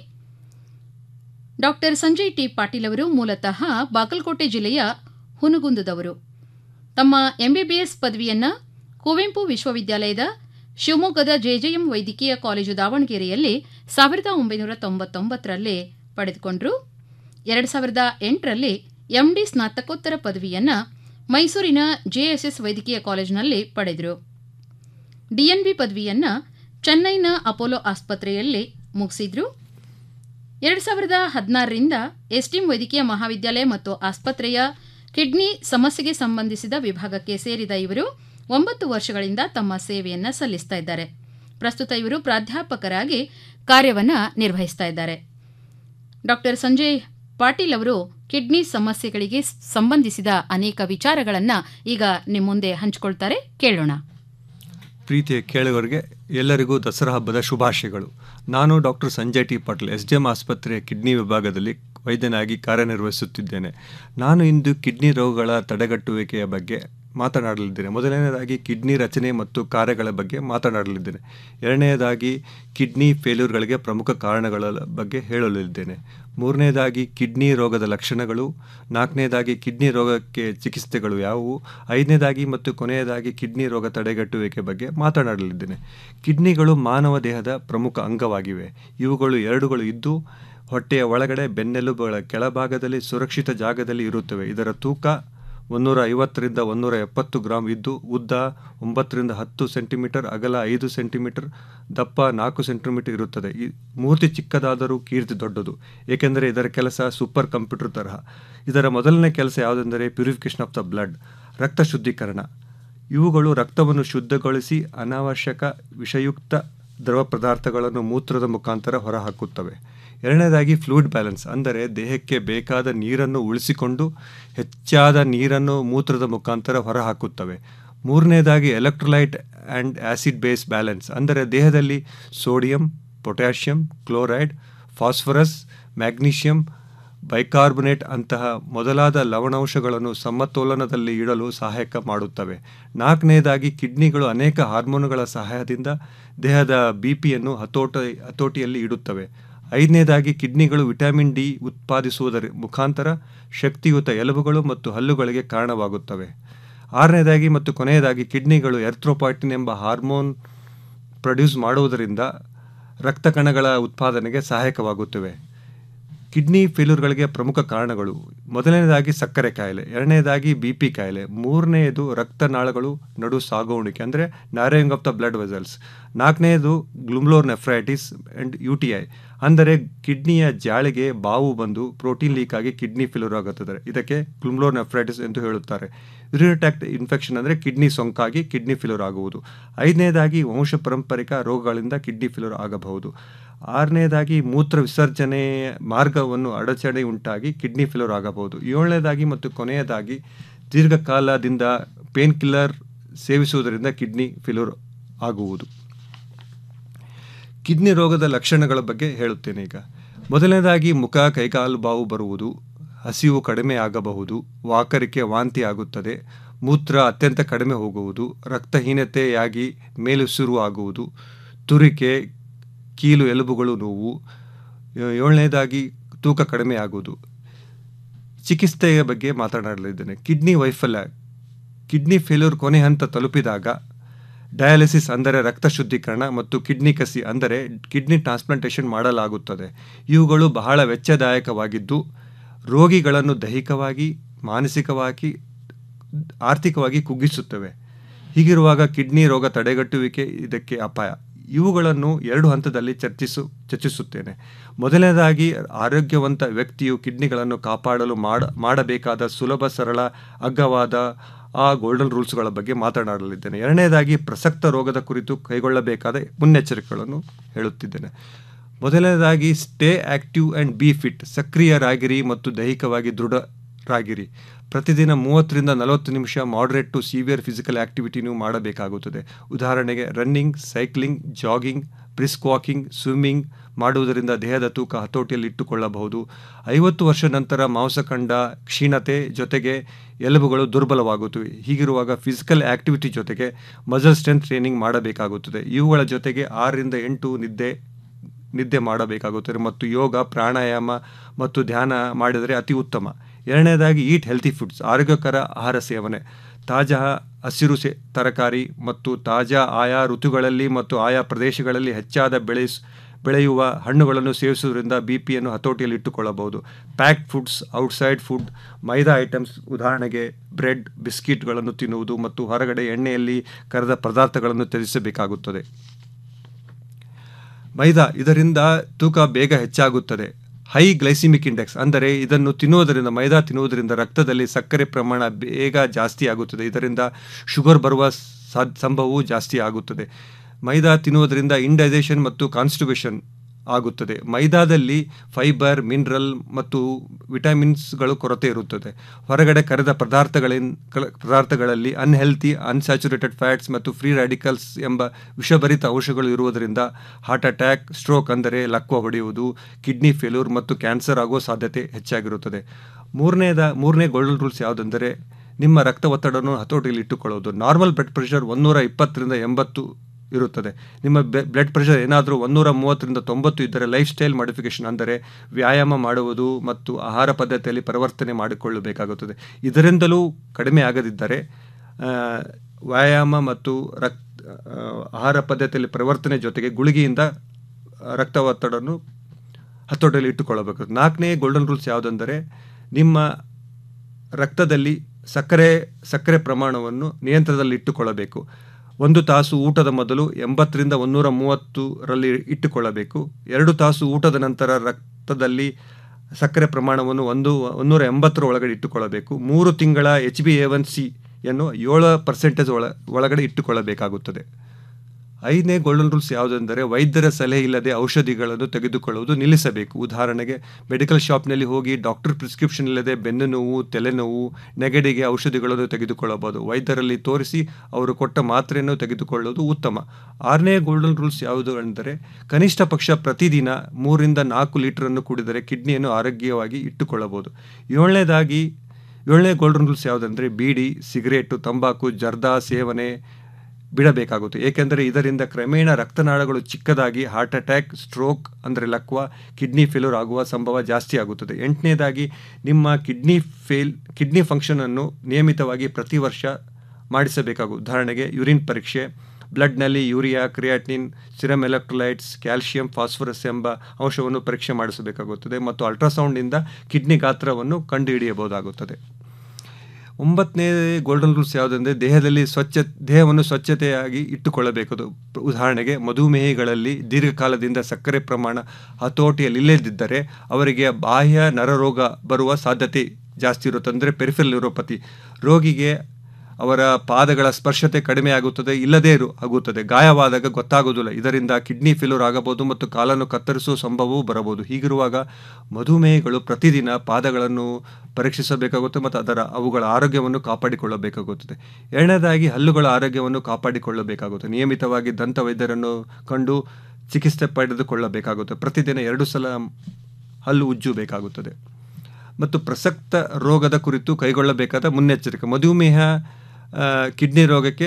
ಡಾಕ್ಟರ್ ಸಂಜಯ್ ಟಿ ಪಾಟೀಲ್ ಅವರು ಮೂಲತಃ ಬಾಗಲಕೋಟೆ ಜಿಲ್ಲೆಯ ಹುನಗುಂದದವರು ತಮ್ಮ ಎಂಬಿಬಿಎಸ್ ಪದವಿಯನ್ನು ಕುವೆಂಪು ವಿಶ್ವವಿದ್ಯಾಲಯದ ಶಿವಮೊಗ್ಗದ ಜೆಜೆಎಂ ವೈದ್ಯಕೀಯ ಕಾಲೇಜು ದಾವಣಗೆರೆಯಲ್ಲಿ ಸಾವಿರದ ಒಂಬೈನೂರ ತೊಂಬತ್ತೊಂಬತ್ತರಲ್ಲಿ ಪಡೆದುಕೊಂಡರು ಎರಡು ಸಾವಿರದ ಎಂಟರಲ್ಲಿ ಎಂಡಿ ಸ್ನಾತಕೋತ್ತರ ಪದವಿಯನ್ನು ಮೈಸೂರಿನ ಜೆಎಸ್ಎಸ್ ವೈದ್ಯಕೀಯ ಕಾಲೇಜಿನಲ್ಲಿ ಪಡೆದರು ಡಿಎನ್ಬಿ ಪದವಿಯನ್ನು ಚೆನ್ನೈನ ಅಪೋಲೋ ಆಸ್ಪತ್ರೆಯಲ್ಲಿ ಮುಗಿಸಿದ್ರು ಎರಡು ಸಾವಿರದ ಹದಿನಾರರಿಂದ ಎಸ್ಟಿಂ ವೈದ್ಯಕೀಯ ಮಹಾವಿದ್ಯಾಲಯ ಮತ್ತು ಆಸ್ಪತ್ರೆಯ ಕಿಡ್ನಿ ಸಮಸ್ಯೆಗೆ ಸಂಬಂಧಿಸಿದ ವಿಭಾಗಕ್ಕೆ ಸೇರಿದ ಇವರು ಒಂಬತ್ತು ವರ್ಷಗಳಿಂದ ತಮ್ಮ ಸೇವೆಯನ್ನು ಸಲ್ಲಿಸ್ತಾ ಇದ್ದಾರೆ ಪ್ರಸ್ತುತ ಇವರು ಪ್ರಾಧ್ಯಾಪಕರಾಗಿ ಕಾರ್ಯವನ್ನು ನಿರ್ವಹಿಸ್ತಾ ಇದ್ದಾರೆ ಡಾಕ್ಟರ್ ಸಂಜಯ್ ಪಾಟೀಲ್ ಅವರು ಕಿಡ್ನಿ ಸಮಸ್ಯೆಗಳಿಗೆ ಸಂಬಂಧಿಸಿದ ಅನೇಕ ವಿಚಾರಗಳನ್ನು ಈಗ ನಿಮ್ಮ ಮುಂದೆ ಹಂಚಿಕೊಳ್ತಾರೆ ಕೇಳೋಣ ಪ್ರೀತಿಯ ಕೇಳುಗರಿಗೆ ಎಲ್ಲರಿಗೂ ದಸರಾ ಹಬ್ಬದ ಶುಭಾಶಯಗಳು ನಾನು doctor Sanjay T Patil S D M ಆಸ್ಪತ್ರೆಯ ಕಿಡ್ನಿ ವಿಭಾಗದಲ್ಲಿ ವೈದ್ಯನಾಗಿ ಕಾರ್ಯನಿರ್ವಹಿಸುತ್ತಿದ್ದೇನೆ ನಾನು ಇಂದು ಕಿಡ್ನಿ ರೋಗಗಳ ತಡೆಗಟ್ಟುವಿಕೆಯ ಬಗ್ಗೆ ಮಾತನಾಡಲಿದ್ದೇನೆ ಮೊದಲನೆಯದಾಗಿ ಕಿಡ್ನಿ ರಚನೆ ಮತ್ತು ಕಾರ್ಯಗಳ ಬಗ್ಗೆ ಮಾತನಾಡಲಿದ್ದೇನೆ ಎರಡನೆಯದಾಗಿ ಕಿಡ್ನಿ ಫೇಲ್ಯೂರ್ಗಳಿಗೆ ಪ್ರಮುಖ ಕಾರಣಗಳ ಬಗ್ಗೆ ಹೇಳಲಿದ್ದೇನೆ ಮೂರನೇದಾಗಿ ಕಿಡ್ನಿ ರೋಗದ ಲಕ್ಷಣಗಳು ನಾಲ್ಕನೇದಾಗಿ ಕಿಡ್ನಿ ರೋಗಕ್ಕೆ ಚಿಕಿತ್ಸೆಗಳು ಯಾವುವು ಐದನೇದಾಗಿ ಮತ್ತು ಕೊನೆಯದಾಗಿ ಕಿಡ್ನಿ ರೋಗ ತಡೆಗಟ್ಟುವಿಕೆ ಬಗ್ಗೆ ಮಾತನಾಡಲಿದ್ದೇನೆ ಕಿಡ್ನಿಗಳು ಮಾನವ ದೇಹದ ಪ್ರಮುಖ ಅಂಗವಾಗಿವೆ ಇವುಗಳು ಎರಡುಗಳು ಇದ್ದು ಹೊಟ್ಟೆಯ ಒಳಗಡೆ ಬೆನ್ನೆಲುಬುಗಳ ಕೆಳಭಾಗದಲ್ಲಿ ಸುರಕ್ಷಿತ ಜಾಗದಲ್ಲಿ ಇರುತ್ತವೆ ಇದರ ತೂಕ ಒಂದೂರ ಐವತ್ತರಿಂದ ಒಂದೂರ ಎಪ್ಪತ್ತು ಗ್ರಾಂ ಇದ್ದು ಉದ್ದ ಒಂಬತ್ತರಿಂದ ಹತ್ತು ಸೆಂಟಿಮೀಟರ್ ಅಗಲ ಐದು ಸೆಂಟಿಮೀಟರ್ ದಪ್ಪ ನಾಲ್ಕು ಸೆಂಟಿಮೀಟರ್ ಇರುತ್ತದೆ ಈ ಮೂರ್ತಿ ಚಿಕ್ಕದಾದರೂ ಕೀರ್ತಿ ದೊಡ್ಡದು ಏಕೆಂದರೆ ಇದರ ಕೆಲಸ ಸೂಪರ್ ಕಂಪ್ಯೂಟರ್ ತರಹ ಇದರ ಮೊದಲನೇ ಕೆಲಸ ಯಾವುದೆಂದರೆ ಪ್ಯೂರಿಫಿಕೇಶನ್ ಆಫ್ ದ ಬ್ಲಡ್ ರಕ್ತ ಶುದ್ಧೀಕರಣ ಇವುಗಳು ರಕ್ತವನ್ನು ಶುದ್ಧಗೊಳಿಸಿ ಅನಾವಶ್ಯಕ ವಿಷಯುಕ್ತ ದ್ರವ ಪದಾರ್ಥಗಳನ್ನು ಮೂತ್ರದ ಮುಖಾಂತರ ಹೊರಹಾಕುತ್ತವೆ ಎರಡನೇದಾಗಿ ಫ್ಲೂಯಿಡ್ ಬ್ಯಾಲೆನ್ಸ್ ಅಂದರೆ ದೇಹಕ್ಕೆ ಬೇಕಾದ ನೀರನ್ನು ಉಳಿಸಿಕೊಂಡು ಹೆಚ್ಚಾದ ನೀರನ್ನು ಮೂತ್ರದ ಮುಖಾಂತರ ಹೊರಹಾಕುತ್ತವೆ ಮೂರನೇದಾಗಿ electrolyte and acid base balance ಅಂದರೆ ದೇಹದಲ್ಲಿ sodium potassium chloride phosphorus magnesium bicarbonate ಅಂತಹ ಮೊದಲಾದ ಲವಣಾಂಶಗಳನ್ನು ಸಮತೋಲನದಲ್ಲಿ ಇಡಲು ಸಹಾಯಕ ಮಾಡುತ್ತವೆ ನಾಲ್ಕನೇದಾಗಿ ಕಿಡ್ನಿಗಳು ಅನೇಕ ಹಾರ್ಮೋನುಗಳ ಸಹಾಯದಿಂದ ದೇಹದ ಬಿ ಪಿಯನ್ನು ಹತೋಟ ಹತೋಟಿಯಲ್ಲಿ ಇಡುತ್ತವೆ ಐದನೇದಾಗಿ ಕಿಡ್ನಿಗಳು ವಿಟಮಿನ್ ಡಿ ಉತ್ಪಾದಿಸುವುದರ ಮುಖಾಂತರ ಶಕ್ತಿಯುತ ಎಲುಬುಗಳು ಮತ್ತು ಹಲ್ಲುಗಳಿಗೆ ಕಾರಣವಾಗುತ್ತವೆ ಆರನೇದಾಗಿ ಮತ್ತು ಕೊನೆಯದಾಗಿ ಕಿಡ್ನಿಗಳು ಎರ್ಥ್ರೋಪಾಯ್ಟಿನ್ ಎಂಬ ಹಾರ್ಮೋನ್ ಪ್ರೊಡ್ಯೂಸ್ ಮಾಡುವುದರಿಂದ ರಕ್ತ ಕಣಗಳ ಉತ್ಪಾದನೆಗೆ ಸಹಾಯಕವಾಗುತ್ತವೆ ಕಿಡ್ನಿ ಫೇಲ್ಯೂರ್ಗಳಿಗೆ ಪ್ರಮುಖ ಕಾರಣಗಳು ಮೊದಲನೇದಾಗಿ ಸಕ್ಕರೆ ಕಾಯಿಲೆ ಎರಡನೇದಾಗಿ ಬಿ ಪಿ ಕಾಯಿಲೆ ಮೂರನೆಯದು ರಕ್ತನಾಳಗಳು ನಡು ಸಾಗುವಣಿಕೆ ಅಂದರೆ narrowing of the blood vessels ನಾಲ್ಕನೆಯದು glomerular nephritis and U T I ಅಂದರೆ ಕಿಡ್ನಿಯ ಜಾಳಿಗೆ ಬಾವು ಬಂದು ಪ್ರೋಟೀನ್ ಲೀಕ್ ಆಗಿ ಕಿಡ್ನಿ ಫೇಲ್ಯೂರ್ ಆಗುತ್ತದೆ ಇದಕ್ಕೆ ಗ್ಲುಮ್ಲೋರ್ ನೆಫ್ರೈಟಿಸ್ ಎಂದು ಹೇಳುತ್ತಾರೆ ಯುರಿನಟ್ಯಾಕ್ಟ್ ಇನ್ಫೆಕ್ಷನ್ ಅಂದರೆ ಕಿಡ್ನಿ ಸೋಂಕಾಗಿ ಕಿಡ್ನಿ ಫೇಲ್ಯೂರ್ ಆಗುವುದು ಐದನೇದಾಗಿ ವಂಶ ಪಾರಂಪರಿಕ ರೋಗಗಳಿಂದ ಕಿಡ್ನಿ ಫೇಲ್ಯೂರ್ ಆಗಬಹುದು ಆರನೇದಾಗಿ ಮೂತ್ರ ವಿಸರ್ಜನೆ ಮಾರ್ಗವನ್ನು ಅಡಚಣೆ ಉಂಟಾಗಿ ಕಿಡ್ನಿ ಫೇಲ್ಯೂರ್ ಆಗಬಹುದು ಏಳನೇದಾಗಿ ಮತ್ತು ಕೊನೆಯದಾಗಿ ದೀರ್ಘಕಾಲದಿಂದ ಪೇನ್ ಕಿಲ್ಲರ್ ಸೇವಿಸುವುದರಿಂದ ಕಿಡ್ನಿ ಫೇಲ್ಯೂರ್ ಆಗುವುದು ಕಿಡ್ನಿ ರೋಗದ ಲಕ್ಷಣಗಳ ಬಗ್ಗೆ ಹೇಳುತ್ತೇನೆ ಈಗ ಮೊದಲನೇದಾಗಿ ಮುಖ ಕೈಕಾಲು ಬಾವು ಬರುವುದು ಹಸಿವು ಕಡಿಮೆ ಆಗಬಹುದು ವಾಕರಿಕೆ ವಾಂತಿ ಆಗುತ್ತದೆ ಮೂತ್ರ ಅತ್ಯಂತ ಕಡಿಮೆ ಹೋಗುವುದು ರಕ್ತಹೀನತೆಯಾಗಿ ಮೇಲುಸಿರು ಆಗುವುದು ತುರಿಕೆ ಕೀಲು ಎಲುಬುಗಳು ನೋವು ಏಳನೇದಾಗಿ ತೂಕ ಕಡಿಮೆ ಆಗುವುದು ಚಿಕಿತ್ಸೆಯ ಬಗ್ಗೆ ಮಾತನಾಡಲಿದ್ದೇನೆ ಕಿಡ್ನಿ ವೈಫಲ್ಯ ಕಿಡ್ನಿ ಫೇಲ್ಯೂರ್ ಕೊನೆ ಹಂತ ತಲುಪಿದಾಗ ಡಯಾಲಿಸಿಸ್ ಅಂದರೆ ರಕ್ತ ಶುದ್ಧೀಕರಣ ಮತ್ತು ಕಿಡ್ನಿ ಕಸಿ ಅಂದರೆ ಕಿಡ್ನಿ ಟ್ರಾನ್ಸ್ಪ್ಲಾಂಟೇಷನ್ ಮಾಡಲಾಗುತ್ತದೆ ಇವುಗಳು ಬಹಳ ವೆಚ್ಚದಾಯಕವಾಗಿದ್ದು ರೋಗಿಗಳನ್ನು ದೈಹಿಕವಾಗಿ ಮಾನಸಿಕವಾಗಿ ಆರ್ಥಿಕವಾಗಿ ಕುಗ್ಗಿಸುತ್ತವೆ ಹೀಗಿರುವಾಗ ಕಿಡ್ನಿ ರೋಗ ತಡೆಗಟ್ಟುವಿಕೆ ಇದಕ್ಕೆ ಅಪಾಯ ಇವುಗಳನ್ನು ಎರಡು ಹಂತದಲ್ಲಿ ಚರ್ಚಿಸು ಚರ್ಚಿಸುತ್ತೇನೆ ಮೊದಲನೇದಾಗಿ ಆರೋಗ್ಯವಂತ ವ್ಯಕ್ತಿಯು ಕಿಡ್ನಿಗಳನ್ನು ಕಾಪಾಡಲು ಮಾಡ ಮಾಡಬೇಕಾದ ಸುಲಭ ಸರಳ ಅಗ್ಗವಾದ ಆ ಗೋಲ್ಡನ್ ರೂಲ್ಸ್ಗಳ ಬಗ್ಗೆ ಮಾತನಾಡಲಿದ್ದೇನೆ ಎರಡನೇದಾಗಿ ಪ್ರಸಕ್ತ ರೋಗದ ಕುರಿತು ಕೈಗೊಳ್ಳಬೇಕಾದ ಮುನ್ನೆಚ್ಚರಿಕೆಗಳನ್ನು ಹೇಳುತ್ತಿದ್ದೇನೆ ಮೊದಲನೇದಾಗಿ stay active and be fit ಸಕ್ರಿಯರಾಗಿರಿ ಮತ್ತು ದೈಹಿಕವಾಗಿ ದೃಢರಾಗಿರಿ ಪ್ರತಿದಿನ ಮೂವತ್ತರಿಂದ ನಲವತ್ತು ನಿಮಿಷ moderate to severe physical activity ನೀವು ಮಾಡಬೇಕಾಗುತ್ತದೆ ಉದಾಹರಣೆಗೆ running cycling jogging brisk walking swimming ಮಾಡುವುದರಿಂದ ದೇಹದ ತೂಕ ಹತೋಟಿಯಲ್ಲಿ ಇಟ್ಟುಕೊಳ್ಳಬಹುದು ಐವತ್ತು ವರ್ಷ ನಂತರ ಮಾಂಸಖಂಡ ಕ್ಷೀಣತೆ ಜೊತೆಗೆ ಎಲುಬುಗಳು ದುರ್ಬಲವಾಗುತ್ತವೆ ಹೀಗಿರುವಾಗ ಫಿಸಿಕಲ್ ಆಕ್ಟಿವಿಟಿ ಜೊತೆಗೆ ಮಜಲ್ ಸ್ಟ್ರೆಂತ್ ಟ್ರೈನಿಂಗ್ ಮಾಡಬೇಕಾಗುತ್ತದೆ ಇವುಗಳ ಜೊತೆಗೆ ಆರರಿಂದ ಎಂಟು ನಿದ್ದೆ ನಿದ್ದೆ ಮಾಡಬೇಕಾಗುತ್ತದೆ ಮತ್ತು ಯೋಗ ಪ್ರಾಣಾಯಾಮ ಮತ್ತು ಧ್ಯಾನ ಮಾಡಿದರೆ ಅತಿ ಉತ್ತಮ ಎರಡನೇದಾಗಿ ಈಟ್ ಹೆಲ್ತಿ ಫುಡ್ಸ್ ಆರೋಗ್ಯಕರ ಆಹಾರ ಸೇವನೆ ತಾಜಾ ಹಸಿರು ಸೆ ತರಕಾರಿ ಮತ್ತು ತಾಜಾ ಆಯಾ ಋತುಗಳಲ್ಲಿ ಮತ್ತು ಆಯಾ ಪ್ರದೇಶಗಳಲ್ಲಿ ಹೆಚ್ಚಾದ ಬೆಳೆಸ್ ಬೆಳೆಯುವ ಹಣ್ಣುಗಳನ್ನು ಸೇವಿಸುವುದರಿಂದ ಬಿ ಪಿಯನ್ನು ಹತೋಟಿಯಲ್ಲಿ ಇಟ್ಟುಕೊಳ್ಳಬಹುದು packed foods outside food maida items ಉದಾಹರಣೆಗೆ ಬ್ರೆಡ್ ಬಿಸ್ಕಿಟ್ಗಳನ್ನು ತಿನ್ನುವುದು ಮತ್ತು ಹೊರಗಡೆ ಎಣ್ಣೆಯಲ್ಲಿ ಕರೆದ ಪದಾರ್ಥಗಳನ್ನು ತ್ಯಜಿಸಬೇಕಾಗುತ್ತದೆ ಮೈದಾ ಇದರಿಂದ ತೂಕ ಬೇಗ ಹೆಚ್ಚಾಗುತ್ತದೆ ಹೈ ಗ್ಲೈಸಿಮಿಕ್ ಇಂಡೆಕ್ಸ್ ಅಂದರೆ ಇದನ್ನು ತಿನ್ನುವುದರಿಂದ ಮೈದಾ ತಿನ್ನುವುದರಿಂದ ರಕ್ತದಲ್ಲಿ ಸಕ್ಕರೆ ಪ್ರಮಾಣ ಬೇಗ ಜಾಸ್ತಿ ಆಗುತ್ತದೆ ಇದರಿಂದ ಶುಗರ್ ಬರುವ ಸಂಭವವು ಜಾಸ್ತಿ ಆಗುತ್ತದೆ ಮೈದಾ ತಿನ್ನುವುದರಿಂದ ಇಂಡೈಜೇಷನ್ ಮತ್ತು ಕಾನ್ಸ್ಟಿಬ್ಯೂಷನ್ ಆಗುತ್ತದೆ ಮೈದಾದಲ್ಲಿ ಫೈಬರ್ ಮಿನರಲ್ ಮತ್ತು ವಿಟಮಿನ್ಸ್ಗಳು ಕೊರತೆ ಇರುತ್ತದೆ ಹೊರಗಡೆ ಕರೆದ ಪದಾರ್ಥಗಳಿನ್ ಪದಾರ್ಥಗಳಲ್ಲಿ ಅನ್ಹೆಲ್ತಿ ಅನ್ಸ್ಯಾಚುರೇಟೆಡ್ ಫ್ಯಾಟ್ಸ್ ಮತ್ತು ಫ್ರೀ ರ್ಯಾಡಿಕಲ್ಸ್ ಎಂಬ ವಿಷಭರಿತ ಅಂಶಗಳು ಇರುವುದರಿಂದ ಹಾರ್ಟ್ ಅಟ್ಯಾಕ್ ಸ್ಟ್ರೋಕ್ ಅಂದರೆ ಲಕ್ವ ಹೊಡೆಯುವುದು ಕಿಡ್ನಿ ಫೇಲ್ಯೂರ್ ಮತ್ತು ಕ್ಯಾನ್ಸರ್ ಆಗುವ ಸಾಧ್ಯತೆ ಹೆಚ್ಚಾಗಿರುತ್ತದೆ ಮೂರನೇದ ಮೂರನೇ ಗೋಲ್ಡನ್ ರೂಲ್ಸ್ ಯಾವುದೆಂದರೆ ನಿಮ್ಮ ರಕ್ತ ಒತ್ತಡವನ್ನು ಹತೋಟಿಯಲ್ಲಿ ಇಟ್ಟುಕೊಳ್ಳುವುದು ನಾರ್ಮಲ್ ಬ್ಲಡ್ ಪ್ರೆಷರ್ ಒಂದೂರ ಇಪ್ಪತ್ತರಿಂದ ಎಂಬತ್ತು ಇರುತ್ತದೆ ನಿಮ್ಮ ಬ್ಲಡ್ ಪ್ರೆಷರ್ ಏನಾದರೂ ಒಂದೂರ ಮೂವತ್ತರಿಂದ ತೊಂಬತ್ತು ಇದ್ದರೆ ಲೈಫ್ ಸ್ಟೈಲ್ ಮಾಡಿಫಿಕೇಶನ್ ಅಂದರೆ ವ್ಯಾಯಾಮ ಮಾಡುವುದು ಮತ್ತು ಆಹಾರ ಪದ್ಧತಿಯಲ್ಲಿ ಪರಿವರ್ತನೆ ಮಾಡಿಕೊಳ್ಳಬೇಕಾಗುತ್ತದೆ ಇದರಿಂದಲೂ ಕಡಿಮೆ ಆಗದಿದ್ದರೆ ವ್ಯಾಯಾಮ ಮತ್ತು ರಕ್ತ ಆಹಾರ ಪದ್ಧತಿಯಲ್ಲಿ ಪರಿವರ್ತನೆ ಜೊತೆಗೆ ಗುಳಿಗೆಯಿಂದ ರಕ್ತ ಒತ್ತಡವನ್ನು ಹತೋಟಿಯಲ್ಲಿ ಇಟ್ಟುಕೊಳ್ಳಬೇಕು ನಾಲ್ಕನೇ ಗೋಲ್ಡನ್ ರೂಲ್ಸ್ ಯಾವುದೆಂದರೆ ನಿಮ್ಮ ರಕ್ತದಲ್ಲಿ ಸಕ್ಕರೆ ಸಕ್ಕರೆ ಪ್ರಮಾಣವನ್ನು ನಿಯಂತ್ರಣದಲ್ಲಿ ಇಟ್ಟುಕೊಳ್ಳಬೇಕು ಒಂದು ತಾಸು ಊಟದ ಮೊದಲು ಎಂಬತ್ತರಿಂದ ಒನ್ನೂರ ಮೂವತ್ತರಲ್ಲಿ ಇಟ್ಟುಕೊಳ್ಳಬೇಕು ಎರಡು ತಾಸು ಊಟದ ನಂತರ ರಕ್ತದಲ್ಲಿ ಸಕ್ಕರೆ ಪ್ರಮಾಣವನ್ನು ಒಂದು ಒನ್ನೂರ ಎಂಬತ್ತರ ಒಳಗಡೆ ಇಟ್ಟುಕೊಳ್ಳಬೇಕು ಮೂರು ತಿಂಗಳ ಎಚ್ ಬಿ ಎ ಒನ್ ಸಿಯನ್ನು ಏಳು ಪರ್ಸೆಂಟೇಜ್ ಒಳ ಒಳಗಡೆ ಇಟ್ಟುಕೊಳ್ಳಬೇಕಾಗುತ್ತದೆ ಐದನೇ ಗೋಲ್ಡನ್ ರೂಲ್ಸ್ ಯಾವುದೆಂದರೆ ವೈದ್ಯರ ಸಲಹೆ ಇಲ್ಲದೆ ಔಷಧಿಗಳನ್ನು ತೆಗೆದುಕೊಳ್ಳುವುದು ನಿಲ್ಲಿಸಬೇಕು ಉದಾಹರಣೆಗೆ ಮೆಡಿಕಲ್ ಶಾಪ್ನಲ್ಲಿ ಹೋಗಿ ಡಾಕ್ಟರ್ ಪ್ರಿಸ್ಕ್ರಿಪ್ಷನ್ ಇಲ್ಲದೆ ಬೆನ್ನು ನೋವು ತಲೆನೋವು ನೆಗಡಿಗೆ ಔಷಧಿಗಳನ್ನು ತೆಗೆದುಕೊಳ್ಳಬಹುದು ವೈದ್ಯರಲ್ಲಿ ತೋರಿಸಿ ಅವರು ಕೊಟ್ಟ ಮಾತ್ರೆಯನ್ನು ತೆಗೆದುಕೊಳ್ಳುವುದು ಉತ್ತಮ ಆರನೇ ಗೋಲ್ಡನ್ ರೂಲ್ಸ್ ಯಾವುದು ಎಂದರೆ ಕನಿಷ್ಠ ಪಕ್ಷ ಪ್ರತಿದಿನ ಮೂರಿಂದ ನಾಲ್ಕು ಲೀಟರನ್ನು ಕುಡಿದರೆ ಕಿಡ್ನಿಯನ್ನು ಆರೋಗ್ಯವಾಗಿ ಇಟ್ಟುಕೊಳ್ಳಬಹುದು ಏಳನೇದಾಗಿ ಏಳನೇ ಗೋಲ್ಡನ್ ರೂಲ್ಸ್ ಯಾವುದಂದರೆ ಬೀಡಿ ಸಿಗರೇಟು ತಂಬಾಕು ಜರ್ದಾ ಸೇವನೆ ಬಿಡಬೇಕಾಗುತ್ತೆ ಏಕೆಂದರೆ ಇದರಿಂದ ಕ್ರಮೇಣ ರಕ್ತನಾಳಗಳು ಚಿಕ್ಕದಾಗಿ ಹಾರ್ಟ್ ಅಟ್ಯಾಕ್ ಸ್ಟ್ರೋಕ್ ಅಂದರೆ ಲಕ್ವ ಕಿಡ್ನಿ ಫೇಲ್ಯೂರ್ ಆಗುವ ಸಂಭವ ಜಾಸ್ತಿ ಆಗುತ್ತದೆ ಎಂಟನೇದಾಗಿ ನಿಮ್ಮ ಕಿಡ್ನಿ ಫೇಲ್ ಕಿಡ್ನಿ ಫಂಕ್ಷನನ್ನು ನಿಯಮಿತವಾಗಿ ಪ್ರತಿ ವರ್ಷ ಮಾಡಿಸಬೇಕಾಗುವುದು ಉದಾಹರಣೆಗೆ ಯುರಿನ್ ಪರೀಕ್ಷೆ ಬ್ಲಡ್ನಲ್ಲಿ urea creatinine serum electrolytes calcium phosphorus ಎಂಬ ಅಂಶವನ್ನು ಪರೀಕ್ಷೆ ಮಾಡಿಸಬೇಕಾಗುತ್ತದೆ ಮತ್ತು ಅಲ್ಟ್ರಾಸೌಂಡ್ನಿಂದ ಕಿಡ್ನಿ ಗಾತ್ರವನ್ನು ಕಂಡುಹಿಡಿಯಬಹುದಾಗುತ್ತದೆ ಒಂಬತ್ತನೇ ಗೋಲ್ಡನ್ ರೂಲ್ಸ್ ಯಾವುದೆಂದರೆ ದೇಹದಲ್ಲಿ ಸ್ವಚ್ಛ ದೇಹವನ್ನು ಸ್ವಚ್ಛತೆಯಾಗಿ ಇಟ್ಟುಕೊಳ್ಳಬೇಕು ಉದಾಹರಣೆಗೆ ಮಧುಮೇಹಿಗಳಲ್ಲಿ ದೀರ್ಘಕಾಲದಿಂದ ಸಕ್ಕರೆ ಪ್ರಮಾಣ ಹತೋಟಿಯಲ್ಲಿಲ್ಲದಿದ್ದರೆ ಅವರಿಗೆ ಬಾಹ್ಯ ನರರೋಗ ಬರುವ ಸಾಧ್ಯತೆ ಜಾಸ್ತಿ ಇರುತ್ತೆ ಅಂದರೆ ಪೆರಿಫೆಲ್ ನ್ಯೂರೋಪತಿ ರೋಗಿಗೆ ಅವರ ಪಾದಗಳ ಸ್ಪರ್ಶತೆ ಕಡಿಮೆ ಆಗುತ್ತದೆ ಇಲ್ಲದೇ ಇರು ಆಗುತ್ತದೆ ಗಾಯವಾದಾಗ ಗೊತ್ತಾಗೋದಿಲ್ಲ ಇದರಿಂದ ಕಿಡ್ನಿ ಫೇಲ್ಯೂರ್ ಆಗಬಹುದು ಮತ್ತು ಕಾಲನ್ನು ಕತ್ತರಿಸುವ ಸಂಭವವೂ ಬರಬಹುದು ಹೀಗಿರುವಾಗ ಮಧುಮೇಹಿಗಳು ಪ್ರತಿದಿನ ಪಾದಗಳನ್ನು ಪರೀಕ್ಷಿಸಬೇಕಾಗುತ್ತೆ ಮತ್ತು ಅದರ ಅವುಗಳ ಆರೋಗ್ಯವನ್ನು ಕಾಪಾಡಿಕೊಳ್ಳಬೇಕಾಗುತ್ತದೆ ಎರಡನೇದಾಗಿ ಹಲ್ಲುಗಳ ಆರೋಗ್ಯವನ್ನು ಕಾಪಾಡಿಕೊಳ್ಳಬೇಕಾಗುತ್ತೆ ನಿಯಮಿತವಾಗಿ ದಂತ ವೈದ್ಯರನ್ನು ಕಂಡು ಚಿಕಿತ್ಸೆ ಪಡೆದುಕೊಳ್ಳಬೇಕಾಗುತ್ತೆ ಪ್ರತಿದಿನ ಎರಡು ಸಲ ಹಲ್ಲು ಉಜ್ಜಬೇಕಾಗುತ್ತದೆ ಮತ್ತು ಪ್ರಸಕ್ತ ರೋಗದ ಕುರಿತು ಕೈಗೊಳ್ಳಬೇಕಾದ ಮುನ್ನೆಚ್ಚರಿಕೆ ಮಧುಮೇಹ ಕಿಡ್ನಿ ರೋಗಕ್ಕೆ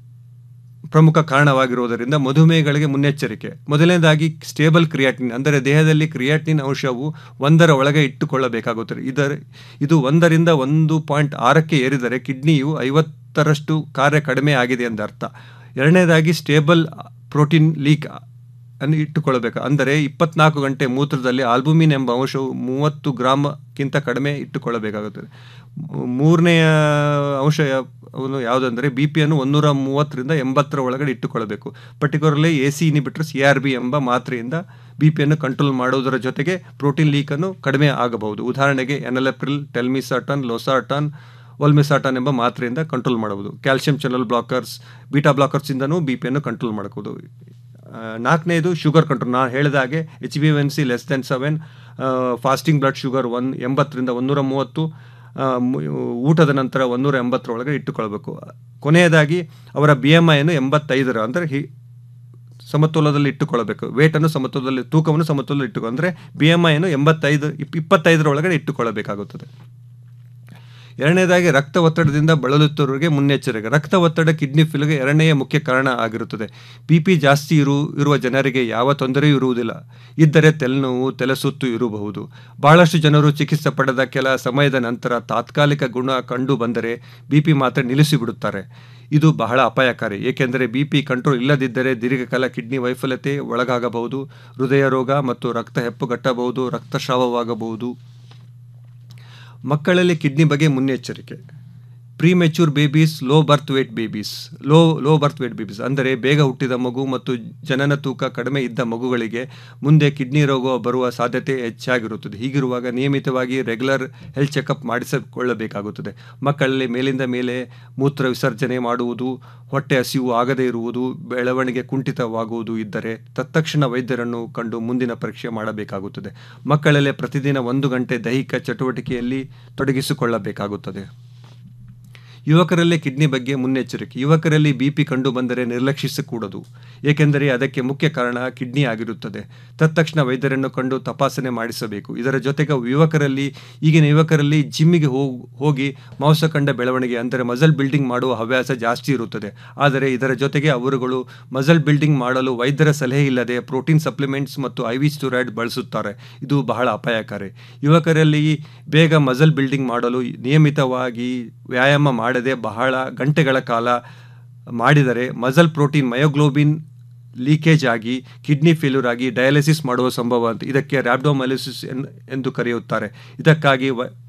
ಪ್ರಮುಖ ಕಾರಣವಾಗಿರುವುದರಿಂದ ಮಧುಮೇಹಗಳಿಗೆ ಮುನ್ನೆಚ್ಚರಿಕೆ ಮೊದಲನೇದಾಗಿ ಸ್ಟೇಬಲ್ ಕ್ರಿಯಾಟಿನ್ ಅಂದರೆ ದೇಹದಲ್ಲಿ ಕ್ರಿಯಾಟಿನ್ ಅಂಶವು ಒಂದರ ಒಳಗೆ ಇಟ್ಟುಕೊಳ್ಳಬೇಕಾಗುತ್ತದೆ ಇದರ ಇದು ಒಂದರಿಂದ ಒಂದು ಪಾಯಿಂಟ್ ಆರಕ್ಕೆ ಏರಿದರೆ ಕಿಡ್ನಿಯು ಐವತ್ತರಷ್ಟು ಕಾರ್ಯ ಕಡಿಮೆ ಆಗಿದೆ ಎಂದರ್ಥ ಎರಡನೇದಾಗಿ ಸ್ಟೇಬಲ್ ಪ್ರೋಟೀನ್ ಲೀಕ್ ಅನ್ನು ಇಟ್ಟುಕೊಳ್ಳಬೇಕು ಅಂದರೆ ಇಪ್ಪತ್ನಾಲ್ಕು ಗಂಟೆ ಮೂತ್ರದಲ್ಲಿ ಆಲ್ಬುಮಿನ್ ಎಂಬ ಅಂಶವು ಮೂವತ್ತು ಗ್ರಾಮ್ಗಿಂತ ಕಡಿಮೆ ಇಟ್ಟುಕೊಳ್ಳಬೇಕಾಗುತ್ತದೆ ಮೂರನೆಯ ಅಂಶ ಅವನು ಯಾವುದಂದರೆ ಬಿ ಪಿಯನ್ನು ಒಂದೂರ ಮೂವತ್ತರಿಂದ ಎಂಬತ್ತರ ಒಳಗಡೆ ಇಟ್ಟುಕೊಳ್ಳಬೇಕು particularly A C inhibitors A R B ಎಂಬ ಮಾತ್ರೆಯಿಂದ ಬಿ ಪಿಯನ್ನು ಕಂಟ್ರೋಲ್ ಮಾಡುವುದರ ಜೊತೆಗೆ ಪ್ರೋಟೀನ್ ಲೀಕನ್ನು ಕಡಿಮೆ ಆಗಬಹುದು ಉದಾಹರಣೆಗೆ ಎನಲೆಪ್ರಿಲ್ ಟೆಲ್ಮಿಸಾಟನ್ ಲೋಸಾಟನ್ ಒಲ್ಮಿಸಾಟನ್ ಎಂಬ ಮಾತ್ರೆಯಿಂದ ಕಂಟ್ರೋಲ್ ಮಾಡಬಹುದು ಕ್ಯಾಲ್ಸಿಯಂ ಚಾನಲ್ ಬ್ಲಾಕರ್ಸ್ ಬೀಟಾ ಬ್ಲಾಕರ್ಸಿಂದನೂ ಬಿ ಪಿಯನ್ನು ಕಂಟ್ರೋಲ್ ಮಾಡಬಹುದು ನಾಲ್ಕನೇದು ಶುಗರ್ ಕಂಟ್ರೋಲ್ ನಾನು ಹೇಳಿದ ಹಾಗೆ H B N C less than seven fasting blood sugar one ಎಂಬತ್ತರಿಂದ ಒಂದೂರ ಮೂವತ್ತು ಊಟದ ನಂತರ ಒಂದೂರ ಎಂಬತ್ತರ ಒಳಗೆ ಇಟ್ಟುಕೊಳ್ಬೇಕು ಕೊನೆಯದಾಗಿ ಅವರ ಬಿ ಎಮ್ ಐಯನ್ನು ಎಂಬತ್ತೈದರ ಅಂದರೆ ಹಿ ಸಮತೋಲದಲ್ಲಿ ಇಟ್ಟುಕೊಳ್ಳಬೇಕು ವೇಟನ್ನು ಸಮತೋಲದಲ್ಲಿ ತೂಕವನ್ನು ಸಮತೋಲದಲ್ಲಿ ಇಟ್ಟುಕೊ ಅಂದರೆ ಬಿ ಎಮ್ ಐಯನ್ನು ಎಂಬತ್ತೈದು ಇಪ್ ಇಪ್ಪತ್ತೈದರ ಒಳಗಡೆ ಇಟ್ಟುಕೊಳ್ಳಬೇಕಾಗುತ್ತದೆ ಎರಡನೇದಾಗಿ ರಕ್ತ ಒತ್ತಡದಿಂದ ಬಳಲುತ್ತಿರುವವರಿಗೆ ಮುನ್ನೆಚ್ಚರಿಕೆ ರಕ್ತ ಒತ್ತಡ ಕಿಡ್ನಿ ಫಿಲ್ಗೆ ಎರಡನೆಯ ಮುಖ್ಯ ಕಾರಣ ಆಗಿರುತ್ತದೆ ಬಿ ಪಿ ಜಾಸ್ತಿ ಇರು ಇರುವ ಜನರಿಗೆ ಯಾವ ತೊಂದರೆಯೂ ಇರುವುದಿಲ್ಲ ಇದ್ದರೆ ತಲೆನೋವು ತಲೆಸುತ್ತು ಇರಬಹುದು ಬಹಳಷ್ಟು ಜನರು ಚಿಕಿತ್ಸೆ ಪಡೆದ ಕೆಲ ಸಮಯದ ನಂತರ ತಾತ್ಕಾಲಿಕ ಗುಣ ಕಂಡು ಬಂದರೆ ಬಿ ಪಿ ಮಾತ್ರ ನಿಲ್ಲಿಸಿಬಿಡುತ್ತಾರೆ ಇದು ಬಹಳ ಅಪಾಯಕಾರಿ ಏಕೆಂದರೆ ಬಿ ಪಿ ಕಂಟ್ರೋಲ್ ಇಲ್ಲದಿದ್ದರೆ ದೀರ್ಘಕಾಲ ಕಿಡ್ನಿ ವೈಫಲ್ಯತೆ ಒಳಗಾಗಬಹುದು ಹೃದಯ ರೋಗ ಮತ್ತು ರಕ್ತ ಹೆಪ್ಪುಗಟ್ಟಬಹುದು ರಕ್ತಸ್ರಾವವಾಗಬಹುದು ಮಕ್ಕಳಲ್ಲಿ ಕಿಡ್ನಿ ಬಗ್ಗೆ ಮುನ್ನೆಚ್ಚರಿಕೆ premature babies low birth weight babies low low birth weight babies ಅಂದರೆ ಬೇಗ ಹುಟ್ಟಿದ ಮಗು ಮತ್ತು ಜನನ ತೂಕ ಕಡಿಮೆ ಇದ್ದ ಮಗುಗಳಿಗೆ ಮುಂದೆ ಕಿಡ್ನಿ ರೋಗ ಬರುವ ಸಾಧ್ಯತೆ ಹೆಚ್ಚಾಗಿರುತ್ತದೆ ಹೀಗಿರುವಾಗ ನಿಯಮಿತವಾಗಿ ರೆಗ್ಯುಲರ್ ಹೆಲ್ತ್ ಚೆಕಪ್ ಮಾಡಿಸಿಕೊಳ್ಳಬೇಕಾಗುತ್ತದೆ ಮಕ್ಕಳಲ್ಲಿ ಮೇಲಿಂದ ಮೇಲೆ ಮೂತ್ರ ವಿಸರ್ಜನೆ ಮಾಡುವುದು ಹೊಟ್ಟೆ ಹಸಿವು ಆಗದೇ ಇರುವುದು ಬೆಳವಣಿಗೆ ಕುಂಠಿತವಾಗುವುದು ಇದ್ದರೆ ತತ್ಕ್ಷಣ ವೈದ್ಯರನ್ನು ಕಂಡು ಮುಂದಿನ ಪರೀಕ್ಷೆ ಮಾಡಬೇಕಾಗುತ್ತದೆ ಮಕ್ಕಳಲ್ಲೇ ಪ್ರತಿದಿನ ಒಂದು ಗಂಟೆ ದೈಹಿಕ ಚಟುವಟಿಕೆಯಲ್ಲಿ ತೊಡಗಿಸಿಕೊಳ್ಳಬೇಕಾಗುತ್ತದೆ ಯುವಕರಲ್ಲೇ ಕಿಡ್ನಿ ಬಗ್ಗೆ ಮುನ್ನೆಚ್ಚರಿಕೆ ಯುವಕರಲ್ಲಿ ಬಿ ಪಿ ಕಂಡು ಬಂದರೆ ನಿರ್ಲಕ್ಷಿಸಕೂಡದು ಏಕೆಂದರೆ ಅದಕ್ಕೆ ಮುಖ್ಯ ಕಾರಣ ಕಿಡ್ನಿ ಆಗಿರುತ್ತದೆ ತತ್ಕ್ಷಣ ವೈದ್ಯರನ್ನು ಕಂಡು ತಪಾಸಣೆ ಮಾಡಿಸಬೇಕು ಇದರ ಜೊತೆಗೆ ಯುವಕರಲ್ಲಿ ಈಗಿನ ಯುವಕರಲ್ಲಿ ಜಿಮ್ಮಿಗೆ ಹೋಗಿ ಮಾಂಸಖಂಡ ಬೆಳವಣಿಗೆ ಅಂದರೆ ಮಜಲ್ ಬಿಲ್ಡಿಂಗ್ ಮಾಡುವ ಹವ್ಯಾಸ ಜಾಸ್ತಿ ಇರುತ್ತದೆ ಆದರೆ ಇದರ ಜೊತೆಗೆ ಅವರುಗಳು ಮಜಲ್ ಬಿಲ್ಡಿಂಗ್ ಮಾಡಲು ವೈದ್ಯರ ಸಲಹೆ ಇಲ್ಲದೆ ಪ್ರೋಟೀನ್ ಸಪ್ಲಿಮೆಂಟ್ಸ್ ಮತ್ತು ಐ ವಿ ಸ್ಟೂರಾಯ್ಡ್ ಬಳಸುತ್ತಾರೆ ಇದು ಬಹಳ ಅಪಾಯಕಾರಿ ಯುವಕರಲ್ಲಿ ಬೇಗ ಮಜಲ್ ಬಿಲ್ಡಿಂಗ್ ಮಾಡಲು ನಿಯಮಿತವಾಗಿ ವ್ಯಾಯಾಮ ಮಾಡದೆ ಬಹಳ ಗಂಟೆಗಳ ಕಾಲ ಮಾಡಿದರೆ ಮಜಲ್ ಪ್ರೋಟೀನ್ ಮಯೋಗ್ಲೋಬಿನ್ ಲೀಕೇಜ್ ಆಗಿ ಕಿಡ್ನಿ ಫೇಲ್ಯೂರ್ ಆಗಿ ಡಯಾಲಿಸಿಸ್ ಮಾಡುವ ಸಂಭವ ಅಂತ ಇದಕ್ಕೆ ರ್ಯಾಬ್ಡೋಮಲಿಸಿಸ್ ಎಂದು ಕರೆಯುತ್ತಾರೆ ಇದಕ್ಕಾಗಿ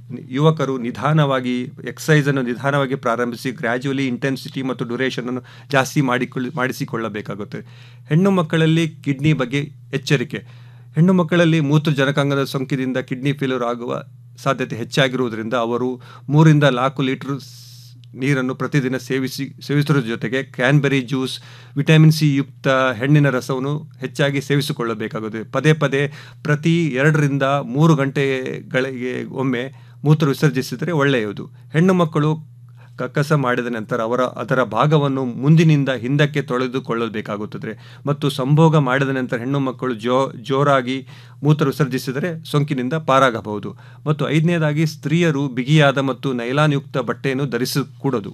ಯುವಕರು ನಿಧಾನವಾಗಿ ಎಕ್ಸಸೈಸನ್ನು ನಿಧಾನವಾಗಿ ಪ್ರಾರಂಭಿಸಿ ಗ್ರ್ಯಾಜುವಲಿ ಇಂಟೆನ್ಸಿಟಿ ಮತ್ತು ಡ್ಯುರೇಷನನ್ನು ಜಾಸ್ತಿ ಮಾಡಿಕೊಳ್ಳಿ ಮಾಡಿಸಿಕೊಳ್ಳಬೇಕಾಗುತ್ತೆ ಹೆಣ್ಣು ಮಕ್ಕಳಲ್ಲಿ ಕಿಡ್ನಿ ಬಗ್ಗೆ ಎಚ್ಚರಿಕೆ ಹೆಣ್ಣು ಮಕ್ಕಳಲ್ಲಿ ಮೂತ್ರ ಜನಕಾಂಗದ ಸೋಂಕಿನಿಂದ ಕಿಡ್ನಿ ಫೇಲ್ಯೂರ್ ಆಗುವ ಸಾಧ್ಯತೆ ಹೆಚ್ಚಾಗಿರುವುದರಿಂದ ಅವರು ಮೂರಿಂದ ನಾಲ್ಕು ಲೀಟರ್ ನೀರನ್ನು ಪ್ರತಿದಿನ ಸೇವಿಸಿ ಸೇವಿಸುವುದರ ಜೊತೆಗೆ ಕ್ಯಾನ್ಬೆರಿ ಜ್ಯೂಸ್ ವಿಟಮಿನ್ ಸಿ ಯುಕ್ತ ಹೆಣ್ಣಿನ ರಸವನ್ನು ಹೆಚ್ಚಾಗಿ ಸೇವಿಸಿಕೊಳ್ಳಬೇಕಾಗುತ್ತದೆ ಪದೇ ಪದೇ ಪ್ರತಿ ಎರಡರಿಂದ ಮೂರು ಗಂಟೆಗಳಿಗೆ ಒಮ್ಮೆ ಮೂತ್ರ ವಿಸರ್ಜಿಸಿದರೆ ಒಳ್ಳೆಯದು ಹೆಣ್ಣು ಮಕ್ಕಳು ಕಕ್ಕಸ ಮಾಡಿದ ನಂತರ ಅವರ ಅದರ ಭಾಗವನ್ನು ಮುಂದಿನಿಂದ ಹಿಂದಕ್ಕೆ ತೊಳೆದುಕೊಳ್ಳಬೇಕಾಗುತ್ತದೆ ಮತ್ತು ಸಂಭೋಗ ಮಾಡಿದ ನಂತರ ಹೆಣ್ಣು ಮಕ್ಕಳು ಜೋ ಜೋರಾಗಿ ಮೂತ್ರ ವಿಸರ್ಜಿಸಿದರೆ ಸೋಂಕಿನಿಂದ ಪಾರಾಗಬಹುದು ಮತ್ತು ಐದನೇದಾಗಿ ಸ್ತ್ರೀಯರು ಬಿಗಿಯಾದ ಮತ್ತು ನೈಲಾನ್ಯುಕ್ತ ಬಟ್ಟೆಯನ್ನು ಧರಿಸಕೂಡದು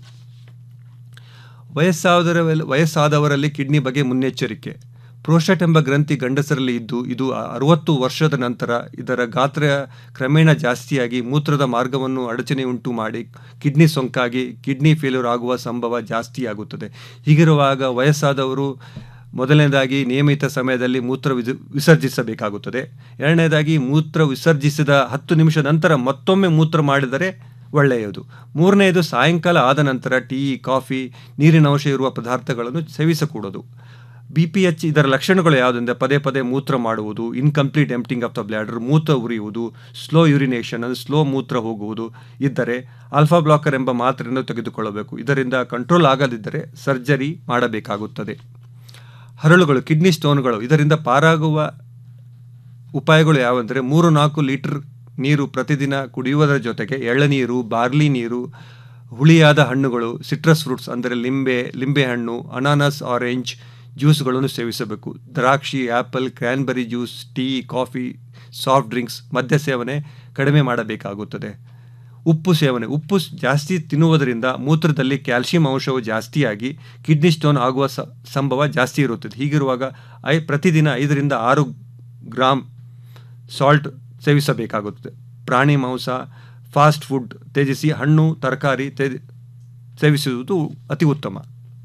ವಯಸ್ಸಾದರ ವಯಸ್ಸಾದವರಲ್ಲಿ ಕಿಡ್ನಿ ಬಗ್ಗೆ ಮುನ್ನೆಚ್ಚರಿಕೆ ಪ್ರೋಸ್ಟೇಟ್ ಎಂಬ ಗ್ರಂಥಿ ಗಂಡಸರಲ್ಲಿ ಇದ್ದು ಇದು ಅರವತ್ತು ವರ್ಷದ ನಂತರ ಇದರ ಗಾತ್ರ ಕ್ರಮೇಣ ಜಾಸ್ತಿಯಾಗಿ ಮೂತ್ರದ ಮಾರ್ಗವನ್ನು ಅಡಚಣೆ ಉಂಟು ಮಾಡಿ ಕಿಡ್ನಿ ಸೋಂಕಾಗಿ ಕಿಡ್ನಿ ಫೇಲ್ಯೂರ್ ಆಗುವ ಸಂಭವ ಜಾಸ್ತಿಯಾಗುತ್ತದೆ ಹೀಗಿರುವಾಗ ವಯಸ್ಸಾದವರು ಮೊದಲನೇದಾಗಿ ನಿಯಮಿತ ಸಮಯದಲ್ಲಿ ಮೂತ್ರ ವಿಸ ವಿಸರ್ಜಿಸಬೇಕಾಗುತ್ತದೆ ಎರಡನೇದಾಗಿ ಮೂತ್ರ ವಿಸರ್ಜಿಸಿದ ಹತ್ತು ನಿಮಿಷ ನಂತರ ಮತ್ತೊಮ್ಮೆ ಮೂತ್ರ ಮಾಡಿದರೆ ಒಳ್ಳೆಯದು ಮೂರನೆಯದು ಸಾಯಂಕಾಲ ಆದ ನಂತರ ಟೀ ಕಾಫಿ ನೀರಿನ ಅಂಶ ಇರುವ ಪದಾರ್ಥಗಳನ್ನು ಸೇವಿಸಕೂಡದು ಬಿ ಪಿ ಎಚ್ ಇದರ ಲಕ್ಷಣಗಳು ಯಾವುದೆಂದರೆ ಪದೇ ಪದೇ ಮೂತ್ರ ಮಾಡುವುದು incomplete emptying of the bladder ಮೂತ್ರ ಉರಿಯುವುದು ಸ್ಲೋ ಯುರಿನೇಷನ್ ಅಂದರೆ ಸ್ಲೋ ಮೂತ್ರ ಹೋಗುವುದು ಇದ್ದರೆ ಆಲ್ಫಾ ಬ್ಲಾಕರ್ ಎಂಬ ಮಾತ್ರೆಯನ್ನು ತೆಗೆದುಕೊಳ್ಳಬೇಕು ಇದರಿಂದ ಕಂಟ್ರೋಲ್ ಆಗದಿದ್ದರೆ ಸರ್ಜರಿ ಮಾಡಬೇಕಾಗುತ್ತದೆ ಹರಳುಗಳು ಕಿಡ್ನಿ ಸ್ಟೋನ್ಗಳು ಇದರಿಂದ ಪಾರಾಗುವ ಉಪಾಯಗಳು ಯಾವೆಂದರೆ ಮೂರು ನಾಲ್ಕು ಲೀಟರ್ ನೀರು ಪ್ರತಿದಿನ ಕುಡಿಯುವುದರ ಜೊತೆಗೆ ಎಳನೀರು ಬಾರ್ಲಿ ನೀರು ಹುಳಿಯಾದ ಹಣ್ಣುಗಳು ಸಿಟ್ರಸ್ ಫ್ರೂಟ್ಸ್ ಅಂದರೆ ಲಿಂಬೆ ಲಿಂಬೆಹಣ್ಣು ಅನಾನಸ್ ಆರೆಂಜ್ ಜ್ಯೂಸ್ಗಳನ್ನು ಸೇವಿಸಬೇಕು ದ್ರಾಕ್ಷಿ apple cranberry juice tea coffee soft drinks ಮದ್ಯ ಸೇವನೆ ಕಡಿಮೆ ಮಾಡಬೇಕಾಗುತ್ತದೆ ಉಪ್ಪು ಸೇವನೆ ಉಪ್ಪು ಜಾಸ್ತಿ ತಿನ್ನುವುದರಿಂದ ಮೂತ್ರದಲ್ಲಿ ಕ್ಯಾಲ್ಸಿಯಂ ಅಂಶವು ಜಾಸ್ತಿಯಾಗಿ ಕಿಡ್ನಿ ಸ್ಟೋನ್ ಆಗುವ ಸಂಭವ ಜಾಸ್ತಿ ಇರುತ್ತದೆ ಹೀಗಿರುವಾಗ ಐ ಪ್ರತಿದಿನ ಐದರಿಂದ ಆರು ಗ್ರಾಮ್ ಸಾಲ್ಟ್ ಸೇವಿಸಬೇಕಾಗುತ್ತದೆ ಪ್ರಾಣಿ ಮಾಂಸ ಫಾಸ್ಟ್ ಫುಡ್ ತ್ಯಜಿಸಿ ಹಣ್ಣು ತರಕಾರಿ ತ್ಯಜ ಸೇವಿಸುವುದು ಅತಿ ಉತ್ತಮ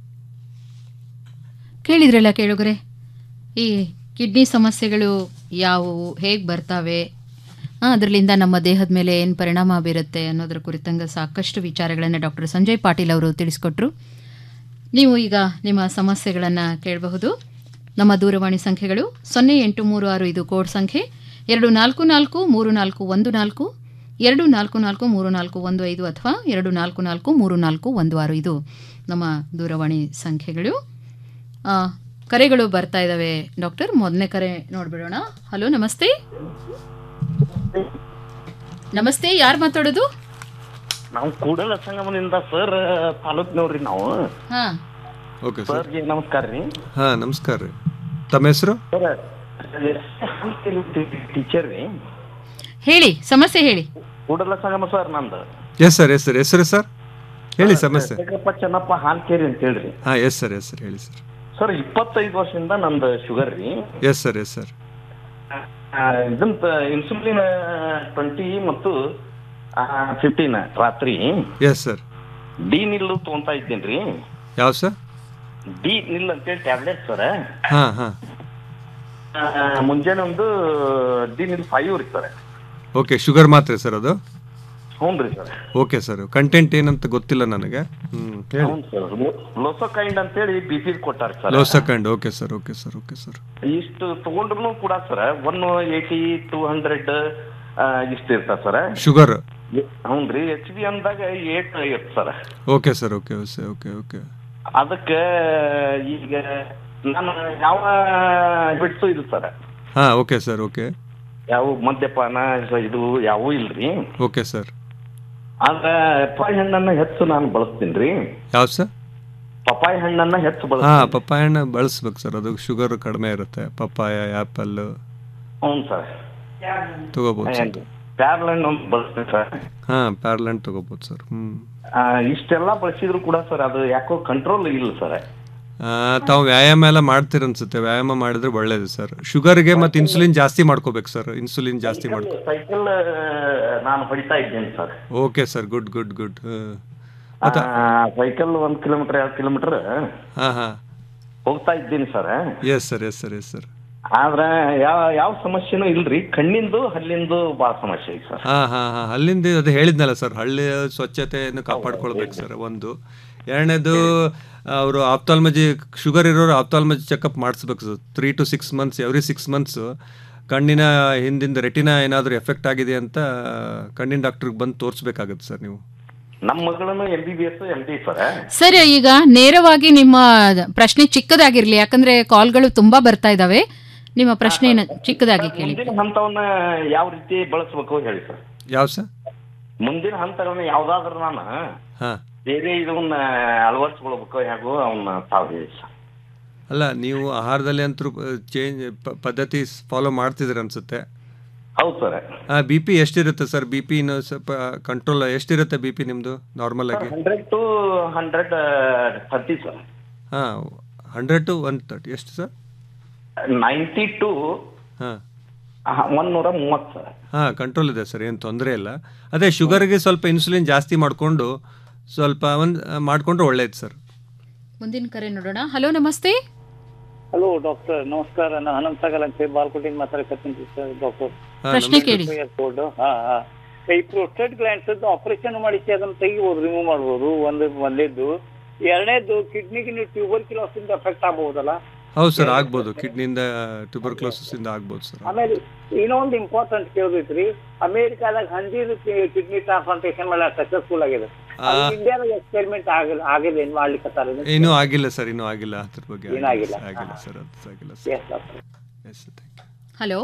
ಕೇಳಿದ್ರಲ್ಲ ಕೇಳುಗರೆ ಈ ಕಿಡ್ನಿ ಸಮಸ್ಯೆಗಳು ಯಾವುವು ಹೇಗೆ ಬರ್ತಾವೆ ಅದರಲ್ಲಿಂದ ನಮ್ಮ ದೇಹದ ಮೇಲೆ ಏನು ಪರಿಣಾಮ ಬೀರುತ್ತೆ ಅನ್ನೋದ್ರ ಕುರಿತಂಗೆ ಸಾಕಷ್ಟು ವಿಚಾರಗಳನ್ನು ಡಾಕ್ಟರ್ ಸಂಜಯ್ ಪಾಟೀಲ್ ಅವರು ತಿಳಿಸ್ಕೊಟ್ರು ನೀವು ಈಗ ನಿಮ್ಮ ಸಮಸ್ಯೆಗಳನ್ನು ಕೇಳಬಹುದು ನಮ್ಮ ದೂರವಾಣಿ ಸಂಖ್ಯೆಗಳು ಸೊನ್ನೆ ಎಂಟು ಮೂರು ಆರು ಇದು ಕೋಡ್ ಸಂಖ್ಯೆ ಎರಡು ನಾಲ್ಕು ನಾಲ್ಕು ಮೂರು ನಾಲ್ಕು ಒಂದು ನಾಲ್ಕು ಎರಡು ನಾಲ್ಕು ನಾಲ್ಕು ಮೂರು ನಾಲ್ಕು ಒಂದು ಐದು ಅಥವಾ ಎರಡು ನಾಲ್ಕು ನಾಲ್ಕು ಮೂರು ನಾಲ್ಕು ಒಂದು ಆರು ಇದು ನಮ್ಮ ದೂರವಾಣಿ ಸಂಖ್ಯೆಗಳು ಕರೆಗಳು ಬರ್ತಾ ಇದ್ದಾವೆ ಡಾಕ್ಟರ್ ಮೊದಲನೇ ಕರೆ ನೋಡ್ಬಿಡೋಣ ಹಲೋ ನಮಸ್ತೆ ನಮಸ್ತೆ ಯಾರು ಮಾತಾಡೋದು ನಾವು ಕೂಡಲ ಸಂಗಮದಿಂದ ಸರ್ ತಾಲೂಕ್ನವ್ರಿ ನಾವು ಹಾ ಓಕೆ ಸರ್ ಸರ್ಗೆ ನಮಸ್ಕಾರ ರೀ ಹಾಂ ನಮಸ್ಕಾರ ರೀ ತಮ್ಮ ಹೆಸರು ಸರ್ ಟೀಚರ್ ರೀ ಹೇಳಿ ಸಮಸ್ಯೆ ಹೇಳಿ ಕೂಡಲ ಸಂಗಮ ಸರ್ ನಂದು ಎಸ್ ಸರ್ ಎಸ್ ಸರ್ ಹೆಸರು ಸರ್ ಹೇಳಿ ಸಮಸ್ಯೆ ಶೇಖರಪ್ಪ ಚೆನ್ನಪ್ಪ ಹಾಲ್ಕೇರಿ ಅಂತ ಹೇಳ್ರಿ ಹಾಂ ಎಸ್ ಸರ್ ಎಸ್ ಸರ್ ಹೇಳಿ ಸರ್ ಸರ್ ಇಪ್ಪತ್ತೈದು ವರ್ಷದಿಂದ ನಂದು ಶುಗರ್ ರೀ ಎಸ್ ಸರ್ ಎಸ್ ಸರ್ ಇದಂತ ಇನ್ಸುಲಿನ್ ಟ್ವೆಂಟಿ ಮತ್ತು ಫಿಫ್ಟೀನ್ ರಾತ್ರಿ ಎಸ್ ಸರ್ ಡಿ ನಿಲ್ಲು ತಗೊಂತಾ ಇದ್ದೇನ್ರಿ ಯಾವ ಸರ್ ಡಿ ನಿಲ್ ಅಂತೇಳಿ ಟ್ಯಾಬ್ಲೆಟ್ ಸರ್ ಹಾಂ ಹಾಂ ಮುಂಜಾನೆ ಒಂದು ಡಿ ನಿಲ್ ಫೈವ್ ರೀ ಸರ್ ಓಕೆ ಶುಗರ್ ಮಾತ್ರೆ ಸರ್ ಅದು ಹ್ಞೂ ರೀ ಸರ್ ಓಕೆ ಸರ್ ಕಂಟೆಂಟ್ ಏನಂತ ಗೊತ್ತಿಲ್ಲ ನನಗೆ ಹ್ಞೂ ಹೇಳಿ ಹ್ಞೂ ಸರ್ ಲೋಸೋಕೈಂಡ್ ಅಂತೇಳಿ ಬಿ ಪಿ ಕೊಟ್ಟಾರ ಸರ್ ಲೋ ಸೆಕೆಂಡ್ okay sir okay sir okay sir ಇಷ್ಟು ತಗೊಂಡ್ರು ಕೂಡ sir one eighty two hundred ಇಷ್ಟು ಇರ್ತದೆ ಸರ್ ಶುಗರ್ ಹ್ಞೂ ರೀ ಎಚ್ ಬಿ ಅಂದಾಗ ಏಟ್ ಇರುತ್ತೆ sir okay sir okay okay okay ಅದಕ್ಕೆ ಈಗ ನಾನು ಯಾವ ಬಿಡ್ಸು ಇಲ್ಲ ಸರ್ ಹಾಂ ಓಕೆ ಸರ್ ಓಕೆ ಯಾವ ಮದ್ಯಪಾನ ಇದು ಯಾವೂ ಇಲ್ರಿ ಓಕೆ ಸರ್ ಆದ್ರೆ ಪಪ್ಪಾಯಿ ಹಣ್ಣನ್ನ ಹೆಚ್ಚು ನಾನು ಬಳಸ್ತೀನಿ ರೀ ಯಾವ್ದು ಸರ್ ಪಪ್ಪಾಯಿ ಹಣ್ಣನ್ನ ಹೆಚ್ಚು ಹಾಂ ಬಳಸ್ತೀನಿ ಪಪ್ಪಾಯ ಹಣ್ಣು ಬಳಸ್ಬೇಕು ಸರ್ ಅದು ಶುಗರ್ ಕಡಿಮೆ ಇರುತ್ತೆ ಪಪ್ಪಾಯ ಆ್ಯಪಲ್ ಹ್ಞೂ ಸರ್ ತಗೋಬೋದು ಸರ್ ಪ್ಯಾರ್ಲ್ ಹಣ್ಣು ಒಂದು ಬಳಸ್ತೀನಿ ಸರ್ ಹಾಂ ಪ್ಯಾರ್ಲೆಂಟ್ ತಗೋಬೋದು ಸರ್ ಹ್ಞೂ ಆ, ಇಷ್ಟೆಲ್ಲ ಬಳಸಿದ್ರು ಕೂಡ ಸರ್ ಅದು ಯಾಕೋ ಕಂಟ್ರೋಲ್ ಇಲ್ಲ ಸರ್ ತಾವು ವ್ಯಾಯಾಮ ಎಲ್ಲ ಮಾಡ್ತೀರ ಅನ್ಸುತ್ತೆ ವ್ಯಾಯಾಮ ಮಾಡಿದ್ರೆ ಒಳ್ಳೇದು ಸರ್ ಶುಗರ್ಗೆ ಮತ್ತು ಇನ್ಸುಲಿನ್ ಜಾಸ್ತಿ ಮಾಡ್ಕೋಬೇಕು ಸರ್ ಇನ್ಸುಲಿನ್ ಜಾಸ್ತಿ ಮಾಡ್ಕೊ ಸೈಕಲ್ ನಾನು ಹೊಡಿತಾ ಇದ್ದೇನೆ sir okay sir good good good cycle ಒಂದ್ ಕಿಲೋಮೀಟರ್ ಎರಡು ಕಿಲೋಮೀಟರ್ ಹಾಂ ಹಾಂ ಹೋಗ್ತಾ ಇದ್ದೀನಿ sir yes sir yes sir yes sir ಆದ್ರ ಯಾವ ಯಾವ ಸಮಸ್ಯೆನೂ ಇಲ್ರಿ ಕಣ್ಣಿಂದು ಹಲ್ಲಿಂದು ಬಾಳ ಸಮಸ್ಯೆ ಐತಿ ಸರ್ ಹಾ ಹಾ ಹಾ ಅಲ್ಲಿಂದ ಅದು ಹೇಳಿದ್ನಲ್ಲ ಸರ್ ಹಳ್ಳಿಯ ಸ್ವಚ್ಛತೆಯನ್ನು ಕಾಪಾಡ್ಕೊಳ್ಬೇಕು ಸರ್ ಒಂದು ಎರಡನೇದು ಅವರು ಆಪ್ತಾಲ್ಮಜಿ ಶುಗರ್ ಇರೋರು ಆಪ್ತಾಲ್ಮಜಿ ಚೆಕಪ್ ಮಾಡಿಸ್ಬೇಕು sir three to six months every six months ಕಣ್ಣಿನ ಹಿಂದಿಂದ ರೆಟಿನ ಏನಾದರೂ ಎಫೆಕ್ಟ್ ಆಗಿದೆ ಅಂತ ಕಣ್ಣಿನ ಡಾಕ್ಟ್ರಿಗೆ ಬಂದು ತೋರಿಸ್ಬೇಕಾಗತ್ತೆ ಸರ್ ನೀವು ನಮ್ಮ ಮಗಳನ್ನು M B B S M D sir sir ಈಗ ನೇರವಾಗಿ ನಿಮ್ಮ ಪ್ರಶ್ನೆ ಚಿಕ್ಕದಾಗಿರ್ಲಿ ಯಾಕಂದ್ರೆ ಕಾಲ್ಗಳು ತುಂಬಾ ಬರ್ತಾ ಇದಾವೆ ನಿಮ್ಮ ಪ್ರಶ್ನೆನ ಚಿಕ್ಕದಾಗಿ ಕೇಳಿ ಮುಂದಿನ ಹಂತವನ್ನ ಯಾವ ರೀತಿ ಬಳಸಬೇಕು ಹೇಳಿ ಸರ್ ಯಾವ ಸರ್ ಮುಂದಿನ ಹಂತಗಳನ್ನ ಯಾವ್ದಾದ್ರು ನಾನು ಹಾ ಬೇರೆ ಇದನ್ನ ಅಳವಡಿಸ್ಕೊಳ್ಬೇಕು ಹೇಗೋ ಅವನ್ನ ತಾವು ಹೇಳಿ ಸರ್ ಅಲ್ಲ ನೀವು ಆಹಾರದಲ್ಲಿ ಅಂತೂ ಚೇಂಜ್ ಪದ್ಧತಿ ಫಾಲೋ ಮಾಡ್ತಿದ್ದೀರ ಅನ್ಸುತ್ತೆ ಹೌದು ಸರ್ ಬಿ ಪಿ ಎಷ್ಟಿರುತ್ತೆ ಸರ್ ಬಿ ಪಿ ಇನ್ನು ಸ್ವಲ್ಪ ಕಂಟ್ರೋಲ್ ಎಷ್ಟಿರುತ್ತೆ ಬಿ ಪಿ ನಿಮ್ಮದು ನಾರ್ಮಲ್ ಆಗಿ hundred to hundred thirty sir ಹಾಂ ಹಂಡ್ರೆಡ್ ಟು ಒನ್ ತರ್ಟಿ ಎಷ್ಟು ಸರ್ ನೈಂಟಿ ಟು ಹಾಂ ಒಂದೂರ ಮೂವತ್ತು ಸರ್ ಹಾಂ ಕಂಟ್ರೋಲ್ ಇದೆ ಸರ್ ಏನು ತೊಂದರೆ ಇಲ್ಲ ಅದೇ ಶುಗರ್ಗೆ ಸ್ವಲ್ಪ ಇನ್ಸುಲಿನ್ ಜಾಸ್ತಿ ಮಾಡಿಕೊಂಡು ಸ್ವಲ್ಪ ಒಂದು ಮಾಡಿಕೊಂಡ್ರೆ ಒಳ್ಳೇದು ಸರ್ ಮುಂದಿನ ಕರೆ ನೋಡೋಣ ಹಲೋ ನಮಸ್ತೆ ಹಲೋ ಡಾಕ್ಟರ್ ನಮಸ್ಕಾರ ನಾನು ಅನಂತ ಸಾಗರ್ ಅಂತ ಹೇಳಿ ಬಾಲ್ಕೋಟಿಂದ ಮಾತಾಡಕತ್ತೀನಿ ಸರ್ ಡಾಕ್ಟರ್ ಹಾ, ಪ್ರಶ್ನೆ ಕೇಳಿ. ಕೋಡ್ ಹಾ ಹಾ ಈ ಪ್ರೋಸ್ಟೇಟ್ ಗ್ಲ್ಯಾಂಡ್ಸ್ ಆಪರೇಷನ್ ಮಾಡಿಸಿ ಅದನ್ನ ತೆಗಿಬೋದು ರಿಮೂವ್ ಮಾಡ್ಬೋದು ಒಂದು ಒಂದೇದ್ದು ಎರಡನೇದು ಕಿಡ್ನಿಗೆ ನೀವು ಟ್ಯೂಬರ್ ಇಂದ ಎಫೆಕ್ಟ್ ಆಗಬಹುದಲ್ಲ ಹೌದು ಸರ್ ಆಗ್ಬೋದು ಕಿಡ್ನಿಯಿಂದ ಟ್ಯೂಬರ್ಕ್ಲೋಸಿಸ್ ಇಂದ ಆಗ್ಬೋದು ಸರ್ ಆಮೇಲೆ ಇನ್ನೊಂದು ಇಂಪಾರ್ಟೆಂಟ್ ಕೇಳ್ಬೇಕ್ರಿ ಅಮೇರಿಕಾದಾಗ ಹಂದಿದು ಕಿಡ್ನಿ ಟ್ರಾನ್ಸ್ಪ್ಲಾಂಟೇಷನ್ ಮೇಲೆ ಸಕ್ಸಸ್ಫುಲ್ ಆಗಿದೆ ಆ. ಇಂಡಿಯಾದಾಗ ಎಕ್ಸ್ಪೆರಿಮೆಂಟ್ ಆಗಿಲ್ಲ ಆಗಿದೆ ಏನ್ ಮಾಡ್ಲಿಕ್ಕೆ ಇನ್ನೂ ಆಗಿಲ್ಲ ಸರ್ ಇನ್ನೂ ಆಗಿಲ್ಲ ಅದ್ರ ಬಗ್ಗೆ ಏನೂ ಆಗಿಲ್ಲ. ಆಗಿಲ್ಲ ಸರ್ ಅದು ಆಗಿಲ್ಲ Yes, sir doctor. Yes thank hello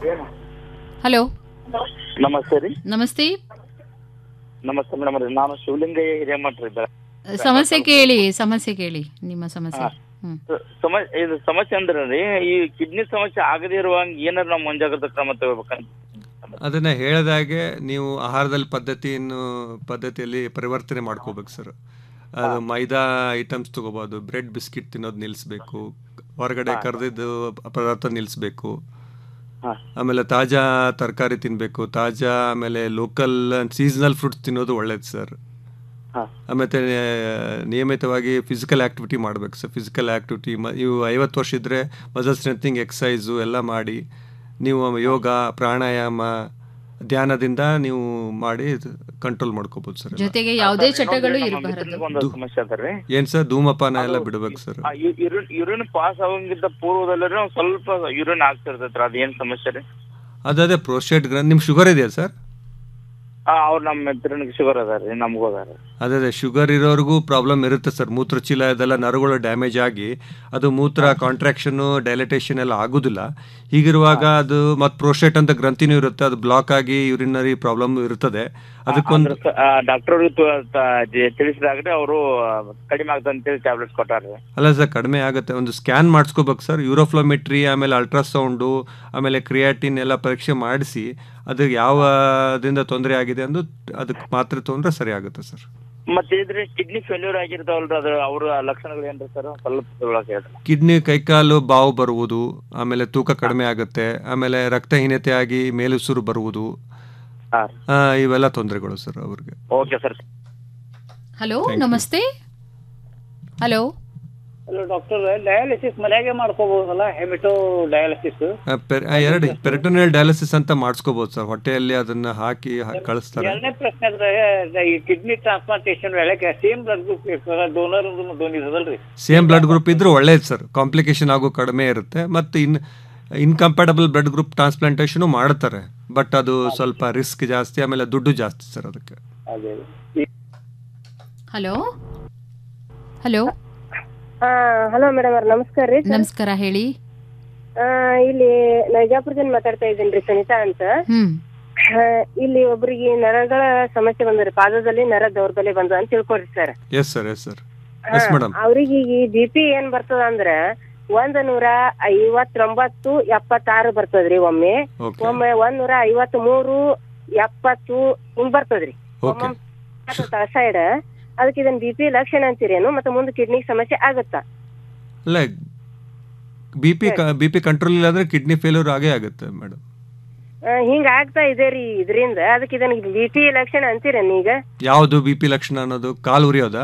hello ನಮಸ್ತೆ ರೀ ನಮಸ್ತೆ ನಮಸ್ತೆ ಮೇಡಮ್ ರೀ ನಾನು ಶಿವಲಿಂಗಯ್ಯ ಹಿರೇಮಠ ರೀ ಬೆ- ಸಮಸ್ಯೆ ಕೇಳಿ ಸಮಸ್ಯೆ ಕೇಳಿ ನಿಮ್ಮ ಸಮಸ್ಯೆ ಹ್ಮ್ ಸಮ ಇದು ಸಮಸ್ಯೆ ಅಂದ್ರೆ ರೀ ಈ ಕಿಡ್ನಿ ಸಮಸ್ಯೆ ಆಗದೇ ಇರುವಂಗ ಏನಾರ ನಾವು ಮುಂಜಾಗ್ರತಾ ಕ್ರಮ ತಗೋಬೇಕಂತ ಅದನ್ನ ಹೇಳಿದಾಗೆ ನೀವು ಆಹಾರದಲ್ಲಿ ಪದ್ಧತಿಯನ್ನು ಪದ್ಧತಿಯಲ್ಲಿ ಪರಿವರ್ತನೆ ಮಾಡ್ಕೋಬೇಕು ಸರ್ ಅದು ಮೈದಾ ಐಟಮ್ಸ್ ತಗೋಬೋದು ಬ್ರೆಡ್ ಬಿಸ್ಕಿಟ್ ತಿನ್ನೋದು ನಿಲ್ಲಿಸ್ಬೇಕು ಹೊರಗಡೆ ಕರೆದಿದ್ದು ಪದಾರ್ಥ ನಿಲ್ಲಿಸ್ಬೇಕು ಆಮೇಲೆ ತಾಜಾ ತರಕಾರಿ ತಿನ್ನಬೇಕು ತಾಜಾ ಆಮೇಲೆ ಲೋಕಲ್ ಸೀಸನಲ್ ಫ್ರೂಟ್ಸ್ ತಿನ್ನೋದು ಒಳ್ಳೇದು ಸರ್ ಆಮೇಲೆ ನಿಯಮಿತವಾಗಿ ಫಿಸಿಕಲ್ ಆಕ್ಟಿವಿಟಿ ಮಾಡಬೇಕು ಸರ್ ಫಿಸಿಕಲ್ ಆಕ್ಟಿವಿಟಿ ಮ ನೀವು ಐವತ್ತು ವರ್ಷ ಇದ್ದರೆ ಮಸಲ್ ಸ್ಟ್ರೆಂಥಿಂಗ್ ಎಕ್ಸಸೈಸು ಎಲ್ಲ ಮಾಡಿ ನೀವು ಯೋಗ ಪ್ರಾಣಾಯಾಮ ಧ್ಯಾನದಿಂದ ನೀವು ಮಾಡಿ ಕಂಟ್ರೋಲ್ ಮಾಡ್ಕೋಬೋದು ಸರ್ ಎಲ್ಲ. ಜೊತೆಗೆ ಯಾವುದೇ ಚಟಗಳು ಇರಬಾರದು ಒಂದು ಸಮಸ್ಯೆ ಅದ ರೀ ಏನ್ ಸರ್ ಧೂಮಪಾನ ಎಲ್ಲ ಬಿಡ್ಬೇಕು ಸರ್ ಯೂರಿನ್ ಯೂರಿನ್ ಪಾಸ್ ಆಗಂಗಿದ್ದ ಪೂರ್ವದಲ್ಲಿ ಒಂದ್ ಸ್ವಲ್ಪ ಯೂರಿನ್ ಆಗ್ತಿರ್ತೈತ್ರಿ ಅದೇನ್ ಸಮಸ್ಯೆ ರೀ ಅದೇ ಪ್ರೋಸ್ಟೇಟ್ ಗ್ರಂಥಿ ನಿಮ್ ಶುಗರ್ ಇದೆಯಾ ಸರ್ ಆ, ಅವ್ರು ನಮ್ಮ ಮಿತ್ರನಿಗೆ ಶುಗರ್ ಅದಾರ ನಮಗೂ ಅದಾರ ಅದೇ ಅದೇ ಶುಗರ್ ಇರೋರ್ಗೂ ಪ್ರಾಬ್ಲಮ್ ಇರುತ್ತೆ ಸರ್ ಮೂತ್ರಚೀಲ ಇದೆಲ್ಲ ನರಗಳು ಡ್ಯಾಮೇಜ್ ಆಗಿ ಅದು ಮೂತ್ರ ಕಾಂಟ್ರಾಕ್ಷನ್ ಡೈಲಟೇಷನ್ ಎಲ್ಲ ಆಗುದಿಲ್ಲ ಹೀಗಿರುವಾಗ ಅದು ಮತ್ತೆ ಪ್ರೋಸ್ಟೇಟ್ ಅಂತ ಗ್ರಂಥಿನೂ ಇರುತ್ತೆ ಅದು ಬ್ಲಾಕ್ ಆಗಿ ಯೂರಿನರಿ ಪ್ರಾಬ್ಲಮ್ ಇರ್ತದೆ ಅದಕ್ಕೊಂದು ಡಾಕ್ಟರ್ ತಿಳಿಸಿದಾಗ್ರೆ ಅವರು ಕಡಿಮೆ ಆಗ್ತದೆ ಅಂತೇಳಿ ಟ್ಯಾಬ್ಲೆಟ್ಸ್ ಕೊಟ್ಟಾರ ಅಲ್ಲ ಸರ್ ಕಡಿಮೆ ಆಗುತ್ತೆ ಒಂದು ಸ್ಕ್ಯಾನ್ ಮಾಡಿಸ್ಕೋಬೇಕು ಸರ್ ಯೂರೋಫ್ಲೋಮೆಟ್ರಿ ಆಮೇಲೆ ಅಲ್ಟ್ರಾಸೌಂಡು ಆಮೇಲೆ ಕ್ರಿಯಾಟಿನ್ ಎಲ್ಲ ಪರೀಕ್ಷೆ ಮಾಡಿಸಿ ಅದಕ್ಕೆ ಯಾವದಿಂದ ತೊಂದರೆ ಆಗಿದೆ ಅಂದು ಅದಕ್ಕೆ ಮಾತ್ರ ತೊಂದರೆ ಸರಿ ಆಗುತ್ತೆ ಸರ್ ಮತ್ತೆ ಇದ್ರಿ ಕಿಡ್ನಿ ಫೇಲ್ಯೂರ್ ಆಗಿರ್ತಾವಲ್ರಿ ಅದ್ರ ಅವ್ರ ಲಕ್ಷಣಗಳು ಏನ್ರಿ ಸರ್ ಸ್ವಲ್ಪ ತಿಳ್ಕೊಳಕ್ ಹೇಳ್ರಿ ಕಿಡ್ನಿ ಕೈಕಾಲು ಬಾವು ಬರುವುದು ಆಮೇಲೆ ತೂಕ ಕಡಿಮೆ ಆಗುತ್ತೆ ಆಮೇಲೆ ರಕ್ತಹೀನತೆ ಆಗಿ ಮೇಲುಸುರು ಬರುವುದು ಆ, ಇವೆಲ್ಲ ತೊಂದರೆಗಳು ಸರ್ ಅವ್ರಿಗೆ okay sir hello Thank you. ನಮಸ್ತೆ ಹಲೋ ಹಲೋ ಡಾಕ್ಟರ್ ಡಯಾಲಿಸಿಸ್ ಮನೆಯಾಗೆ ಮಾಡ್ಕೋಬಹುದಲ್ಲ ಹೆಮಿಟೋ ಡಯಾಲಿಸಿಸ್ ಆ, ಪೆರ್- ಆ, ಎರಡು ಪೆರಿಟೋನಿಯಲ್ ಡಯಾಲಿಸಿಸ್ ಅಂತ ಮಾಡಿಸ್ಕೋಬಹುದು ಸರ್ ಹೊಟ್ಟೆಯಲ್ಲಿ ಅದನ್ನ ಹಾಕಿ ಹಾ- ಕಳಿಸ್ತಾರೆ ಎರಡನೇ ಪ್ರಶ್ನೆ ಅಂದ್ರೆ ಈ ಕಿಡ್ನಿ ಟ್ರಾನ್ಸ್ಪ್ಲಾಂಟೇಶನ್ ವೇಳೆಗೆ ಸೇಮ್ ಬ್ಲಡ್ ಗ್ರೂಪ್ ಡೋನರ್ ಡೋನಿಸ್ ಅದಲ್ರಿ ಸೇಮ್ ಬ್ಲಡ್ ಗ್ರೂಪ್ ಇದ್ರೆ ಒಳ್ಳೇದು ಸರ್ ಕಾಂಪ್ಲಿಕೇಶನ್ ಆಗೋ ಕಡಿಮೆ ಇರುತ್ತೆ ಮತ್ತು ಇನ್ ಇನ್ಕಂಪ್ಯಾಟಬಲ್ ಬ್ಲಡ್ ಗ್ರೂಪ್ ಟ್ರಾನ್ಸ್ಪ್ಲಾಂಟೇಷನು ಮಾಡ್ತಾರೆ ಬಟ್ ಅದು ಸ್ವಲ್ಪ ರಿಸ್ಕ್ ಜಾಸ್ತಿ ಆಮೇಲೆ ದುಡ್ಡು ಜಾಸ್ತಿ ಸರ್ ಅದಕ್ಕೆ ಅದೇ ಹಲೋ ಹಲೋ ಹಲೋ ಮೇಡಮ್ ಅವ್ರ ನಮಸ್ಕಾರ ರೀ ನಮಸ್ಕಾರ ಹೇಳಿ ಆ, ಇಲ್ಲಿ ನೈಜಾಪುರದಿಂದ ಮಾತಾಡ್ತಾ ಇದ್ದೀನಿ ರೀ ಸುನೀತಾ ಅಂತ ಹ್ಮ್ ಆ, ಇಲ್ಲಿ ಒಬ್ರಿಗೆ ನರಗಳ ಸಮಸ್ಯೆ ಬಂದ್ರಿ ಪಾದದಲ್ಲಿ ನರ ದೌರ್ಬಲ್ಯ ಬಂದ ಅಂತ ತಿಳ್ಕೊರಿ sir yes sir yes sir yes madam ಅವ್ರಿಗೆ ಈಗ ಬಿ ಪಿ ಏನ್ ಬರ್ತದ ಅಂದ್ರ ಒಂದ್ ನೂರ ಐವತ್ತೊಂಬತ್ತು ಎಪ್ಪತ್ತಾರು ಬರ್ತದ್ರಿ ಒಮ್ಮೆ Okay. ಒಮ್ಮೆ ಒಂದ್ ನೂರ ಐವತ್ ಮೂರು ಎಪ್ಪತ್ತು ಹಿಂಗ್ ಬರ್ತದ್ರಿ ಓಕೆ ಸೈಡ್ ಅದಕ್ಕೆ ಇದನ್ ಬಿ ಪಿ ಲಕ್ಷಣ ಅಂತೀರೇನು ಮತ್ತೆ ಮುಂದೆ ಕಿಡ್ನಿ ಸಮಸ್ಯೆ ಆಗತ್ತಾ ಅಲ್ಲ B P B P control ಇಲ್ಲ ಅಂದ್ರೆ ಕಿಡ್ನಿ ಫೇಲ್ಯೂರ್ ಆಗೇ ಆಗುತ್ತೆ ಮೇಡಮ್ ಆ, ಹಿಂಗ್ ಆಗ್ತಾ ಇದೆ ರೀ ಇದರಿಂದ ಅದಕ್ಕೆ ಇದನ್ನ ಬಿ ಪಿ ಲಕ್ಷಣ ಅಂತೀರೇನು ಈಗ ಯಾವುದು ಬಿ ಪಿ ಲಕ್ಷಣ ಅನ್ನೋದು ಕಾಲು ಉರಿಯೋದಾ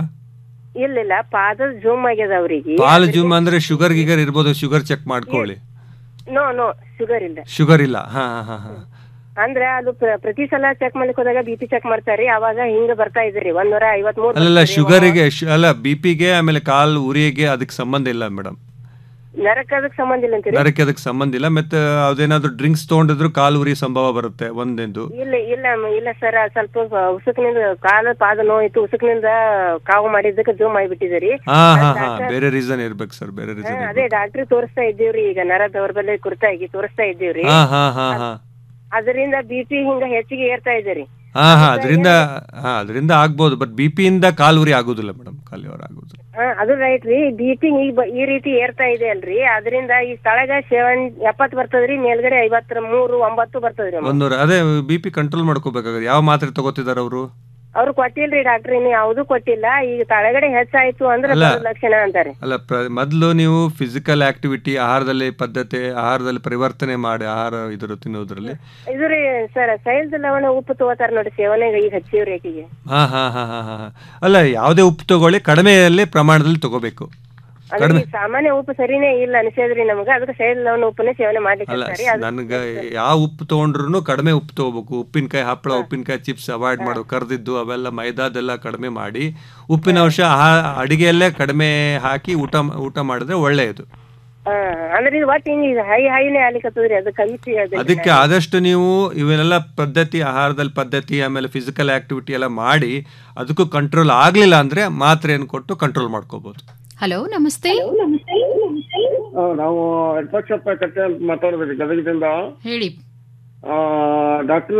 ಇಲ್ಲಿಲ್ಲ ಪಾದದ ಜೂಮ್ ಆಗ್ಯದ ಅವ್ರಿಗೆ ಪಾಲು ಜೂಮ್ ಅಂದ್ರೆ ಶುಗರ್ ಗಿಗರ್ ಇರ್ಬೋದು ಶುಗರ್ ಚೆಕ್ ಮಾಡ್ಕೊಳ್ಳಿ ನೋ ನೋ ಶುಗರ್ ಇಲ್ಲ ಶುಗರ್ ಇಲ್ಲ ಹಾ ಹಾ ಹಾ ಹಾ ಅಂದ್ರೆ ಅದು ಪ್ರ- ಪ್ರತಿ ಸಲ ಚೆಕ್ ಮಾಡ್ಲಿಕ್ಕೆ ಹೋದಾಗ ಬಿ ಪಿ ಚೆಕ್ ಮಾಡ್ತಾರ್ರಿ ಅವಾಗ ಹಿಂಗ ಬರ್ತಾ ಇದ್ರಿ ಒಂದೂರ ಐವತ್ಮೂರ್ ಅಲ್ಲಲ್ಲ ಬರ್ತದ್ರಿ. ಶುಗರಿಗೆ ಶು- ಅಲ್ಲ ಬಿ ಪಿಗೆ ಆಮೇಲೆ ಕಾಲು ಉರಿಗೆ ಅದಕ್ಕೆ ಸಂಬಂಧ ಇಲ್ಲ ಮೇಡಮ್ ನರಕ್ಕೆ ಅದಕ್ಕೆ ಸಂಬಂಧ ಇಲ್ಲ ಅಂತೀರಿ ನರಕ್ಕೆ ಅದಕ್ಕೆ ಸಂಬಂಧ ಇಲ್ಲ ಮತ್ತೆ ಅದೇನಾದ್ರೂ ಡ್ರಿಂಕ್ಸ್ ತಗೊಂಡಿದ್ರು ಕಾಲು ಉರಿ ಸಂಭವ ಬರುತ್ತೆ ಒಂದೆಂದು ಇಲ್ಲ ಇಲ್ಲ ಮ- ಇಲ್ಲ ಸರ್ ಸ್ವಲ್ಪ ಉಸುಕ್ನಿಂದ ಕಾಲ ಪಾದ ನೋಯಿತು ಉಸುಕ್ನಿಂದ ಕಾವು ಮಾಡಿದ್ದಕ್ಕೆ ಜೂಮ್ ಮಾಡಿಬಿಟ್ಟಿದ್ರಿ ಹಾ ಹಾ ಹಾ ಬೇರೆ ರೀಸನ್ ಇರ್ಬೇಕು ಸರ್ ಬೇರೆ ರೀಸನ್ ಅದೇ ಡಾಕ್ಟ್ರಿ ತೋರಿಸ್ತಾ ಇದ್ದೀವ್ರಿ ಈಗ ನರ ದೌರ್ಬಲ್ಯ ಕುರಿತಾಗಿ ತೋರಿಸ್ತಾ ಇದ್ದೀವ್ರಿ ಹಾ ಹಾ ಹಾ ಹಾ ಅದರಿಂದ ಬಿ ಪಿ ಹಿಂಗ ಹೆಚ್ಚಿಗೆ ಏರ್ತಾ ಇದ್ದೀರಿ ಹಾ ಹಾ ಅದರಿಂದ ಹಾ ಅದರಿಂದ ಆಗ್ಬೋದು ಬಟ್ ಬಿ ಪಿಯಿಂದ ಕಾಲು ಉರಿ ಆಗೋದಿಲ್ಲ ಮೇಡಮ್ ಕಾಲು ಉರಿ ಆಗೋದಿಲ್ಲ ಹಾ ಅದು ರೈಟ್ ರೀ ಬಿ ಪಿ ಈ ಬ- ಈ ರೀತಿ ಏರ್ತಾ ಇದೆ ಅಲ್ರಿ ಅದರಿಂದ ಈ ತಳಗ ಸೆವೆನ್ ಎಪ್ಪತ್ ಬರ್ತದ್ರಿ ಮೇಲ್ಗಡೆ ಐವತ್ತರ ಮೂರು ಒಂಬತ್ತು ಬರ್ತದ್ರಿ ಒಂದೂರ ಅದೇ ಬಿ ಪಿ ಕಂಟ್ರೋಲ್ ಮಾಡ್ಕೋಬೇಕಾಗುತ್ತೆ ಯಾವ ಮಾತ್ರೆ ತಗೋತಿದಾರೆ ಅವರು ಅವ್ರು ಕೊಟ್ಟಿಲ್ರಿ ಡಾಕ್ಟ್ರ್ ಇನ್ನು ಯಾವ್ದು ಕೊಟ್ಟಿಲ್ಲ ಈಗ ತಳಗಡೆ ಹೆಚ್ಚಾಯ್ತು ಅಂದ್ರೆ ಅಲ್ಲ. ಬರೋ ಲಕ್ಷಣ ಅಂತಾರೆ ಅಲ್ಲ ಪ್ರ ಮೊದಲು ನೀವು ಫಿಸಿಕಲ್ ಆಕ್ಟಿವಿಟಿ ಆಹಾರದಲ್ಲಿ ಪದ್ಧತಿ ಆಹಾರದಲ್ಲಿ ಪರಿವರ್ತನೆ ಮಾಡಿ ಆಹಾರ ಇದ್ರ ತಿನ್ನೋದ್ರಲ್ಲಿ ಇದು ರೀ ಸರ್ ಸೈಲ್ಸ್ ಲವಣ ಉಪ್ಪು ತಗೋತಾರ ನೋಡಿ ಸೇವನೆಗೆ ಈಗ ಹಚ್ಚಿವ್ರಿ ಆಕಿಗೆ ಹಾ ಹಾ ಹಾ ಹಾ ಹಾ ಹಾ. ಅಲ್ಲ ಯಾವುದೇ ಉಪ್ಪು ತಗೊಳ್ಳಿ ಕಡಿಮೆಯಲ್ಲಿ ಪ್ರಮಾಣದಲ್ಲಿ ತಗೋಬೇಕು ಅಂದ್ರೆ ಕಡಿಮೆ ಈ ಸಾಮಾನ್ಯ ಉಪ್ಪು ಸರಿನೇ ಇಲ್ಲ ಅನಿಸದ್ರಿ ನಮ್ಗ ಅದಕ್ಕೆ ಸೈಲ್ ಲವಣ ಉಪ್ಪನ್ನೇ ಸೇವನೆ ಮಾಡ್ಲಿಕ್ಕೆ ಅಲ್ಲ ಹೇಳ್ತಾರಿ ಅದು ನನ್ಗೆ ಯಾವ ಉಪ್ಪು ತಗೊಂಡ್ರು ಕಡಿಮೆ ಉಪ್ಪು ತಗೋಬೇಕು ಉಪ್ಪಿನಕಾಯಿ ಹಪ್ಪಳ ಉಪ್ಪಿನಕಾಯಿ ಚಿಪ್ಸ್ ಅವಾಯ್ಡ್ ಮಾಡು ಕರ್ದಿದ್ದು ಅವೆಲ್ಲ ಮೈದಾದೆಲ್ಲ ಕಡಿಮೆ ಮಾಡಿ ಉಪ್ಪಿನ ಅಂಶ ಆಹಾ- ಅಡಿಗೆಯಲ್ಲೇ ಕಡಿಮೆ ಹಾಕಿ ಊಟ ಊಟ ಮಾಡಿದ್ರೆ ಒಳ್ಳೆಯದು ಹಾ ಅಂದ್ರೆ ಇದು ಒಟ್ಟು ಹಿಂಗ ಹೈ ಹೈನೇ ಆಗ್ಲಿಕ್ಕತ್ತದ್ರಿ ಅದು ಕಮಿಸಿ ಅದು ಅದಕ್ಕೆ ಆದಷ್ಟು ನೀವು ಇವೆಲ್ಲ ಪದ್ಧತಿ ಆಹಾರದಲ್ಲಿ ಪದ್ಧತಿ ಆಮೇಲೆ ಫಿಸಿಕಲ್ ಆಕ್ಟಿವಿಟಿ ಎಲ್ಲ ಮಾಡಿ ಅದಕ್ಕೂ ಕಂಟ್ರೋಲ್ ಆಗಲಿಲ್ಲ ಅಂದ್ರೆ ಮಾತ್ರೆಯನ್ನು ಕೊಟ್ಟು ಕಂಟ್ರೋಲ್ ಮಾಡ್ಕೋಬಹುದು ಹಲೋ ನಮಸ್ತೆ ನಾವು ಯಡ್ಪಕ್ಷಪ್ಪ ಕಟ್ಟೆ ಅಂತ ಮಾತಾಡಿದ್ರಿ ಗದಗದಿಂದ ಹೇಳಿ ಡಾಕ್ಟರ್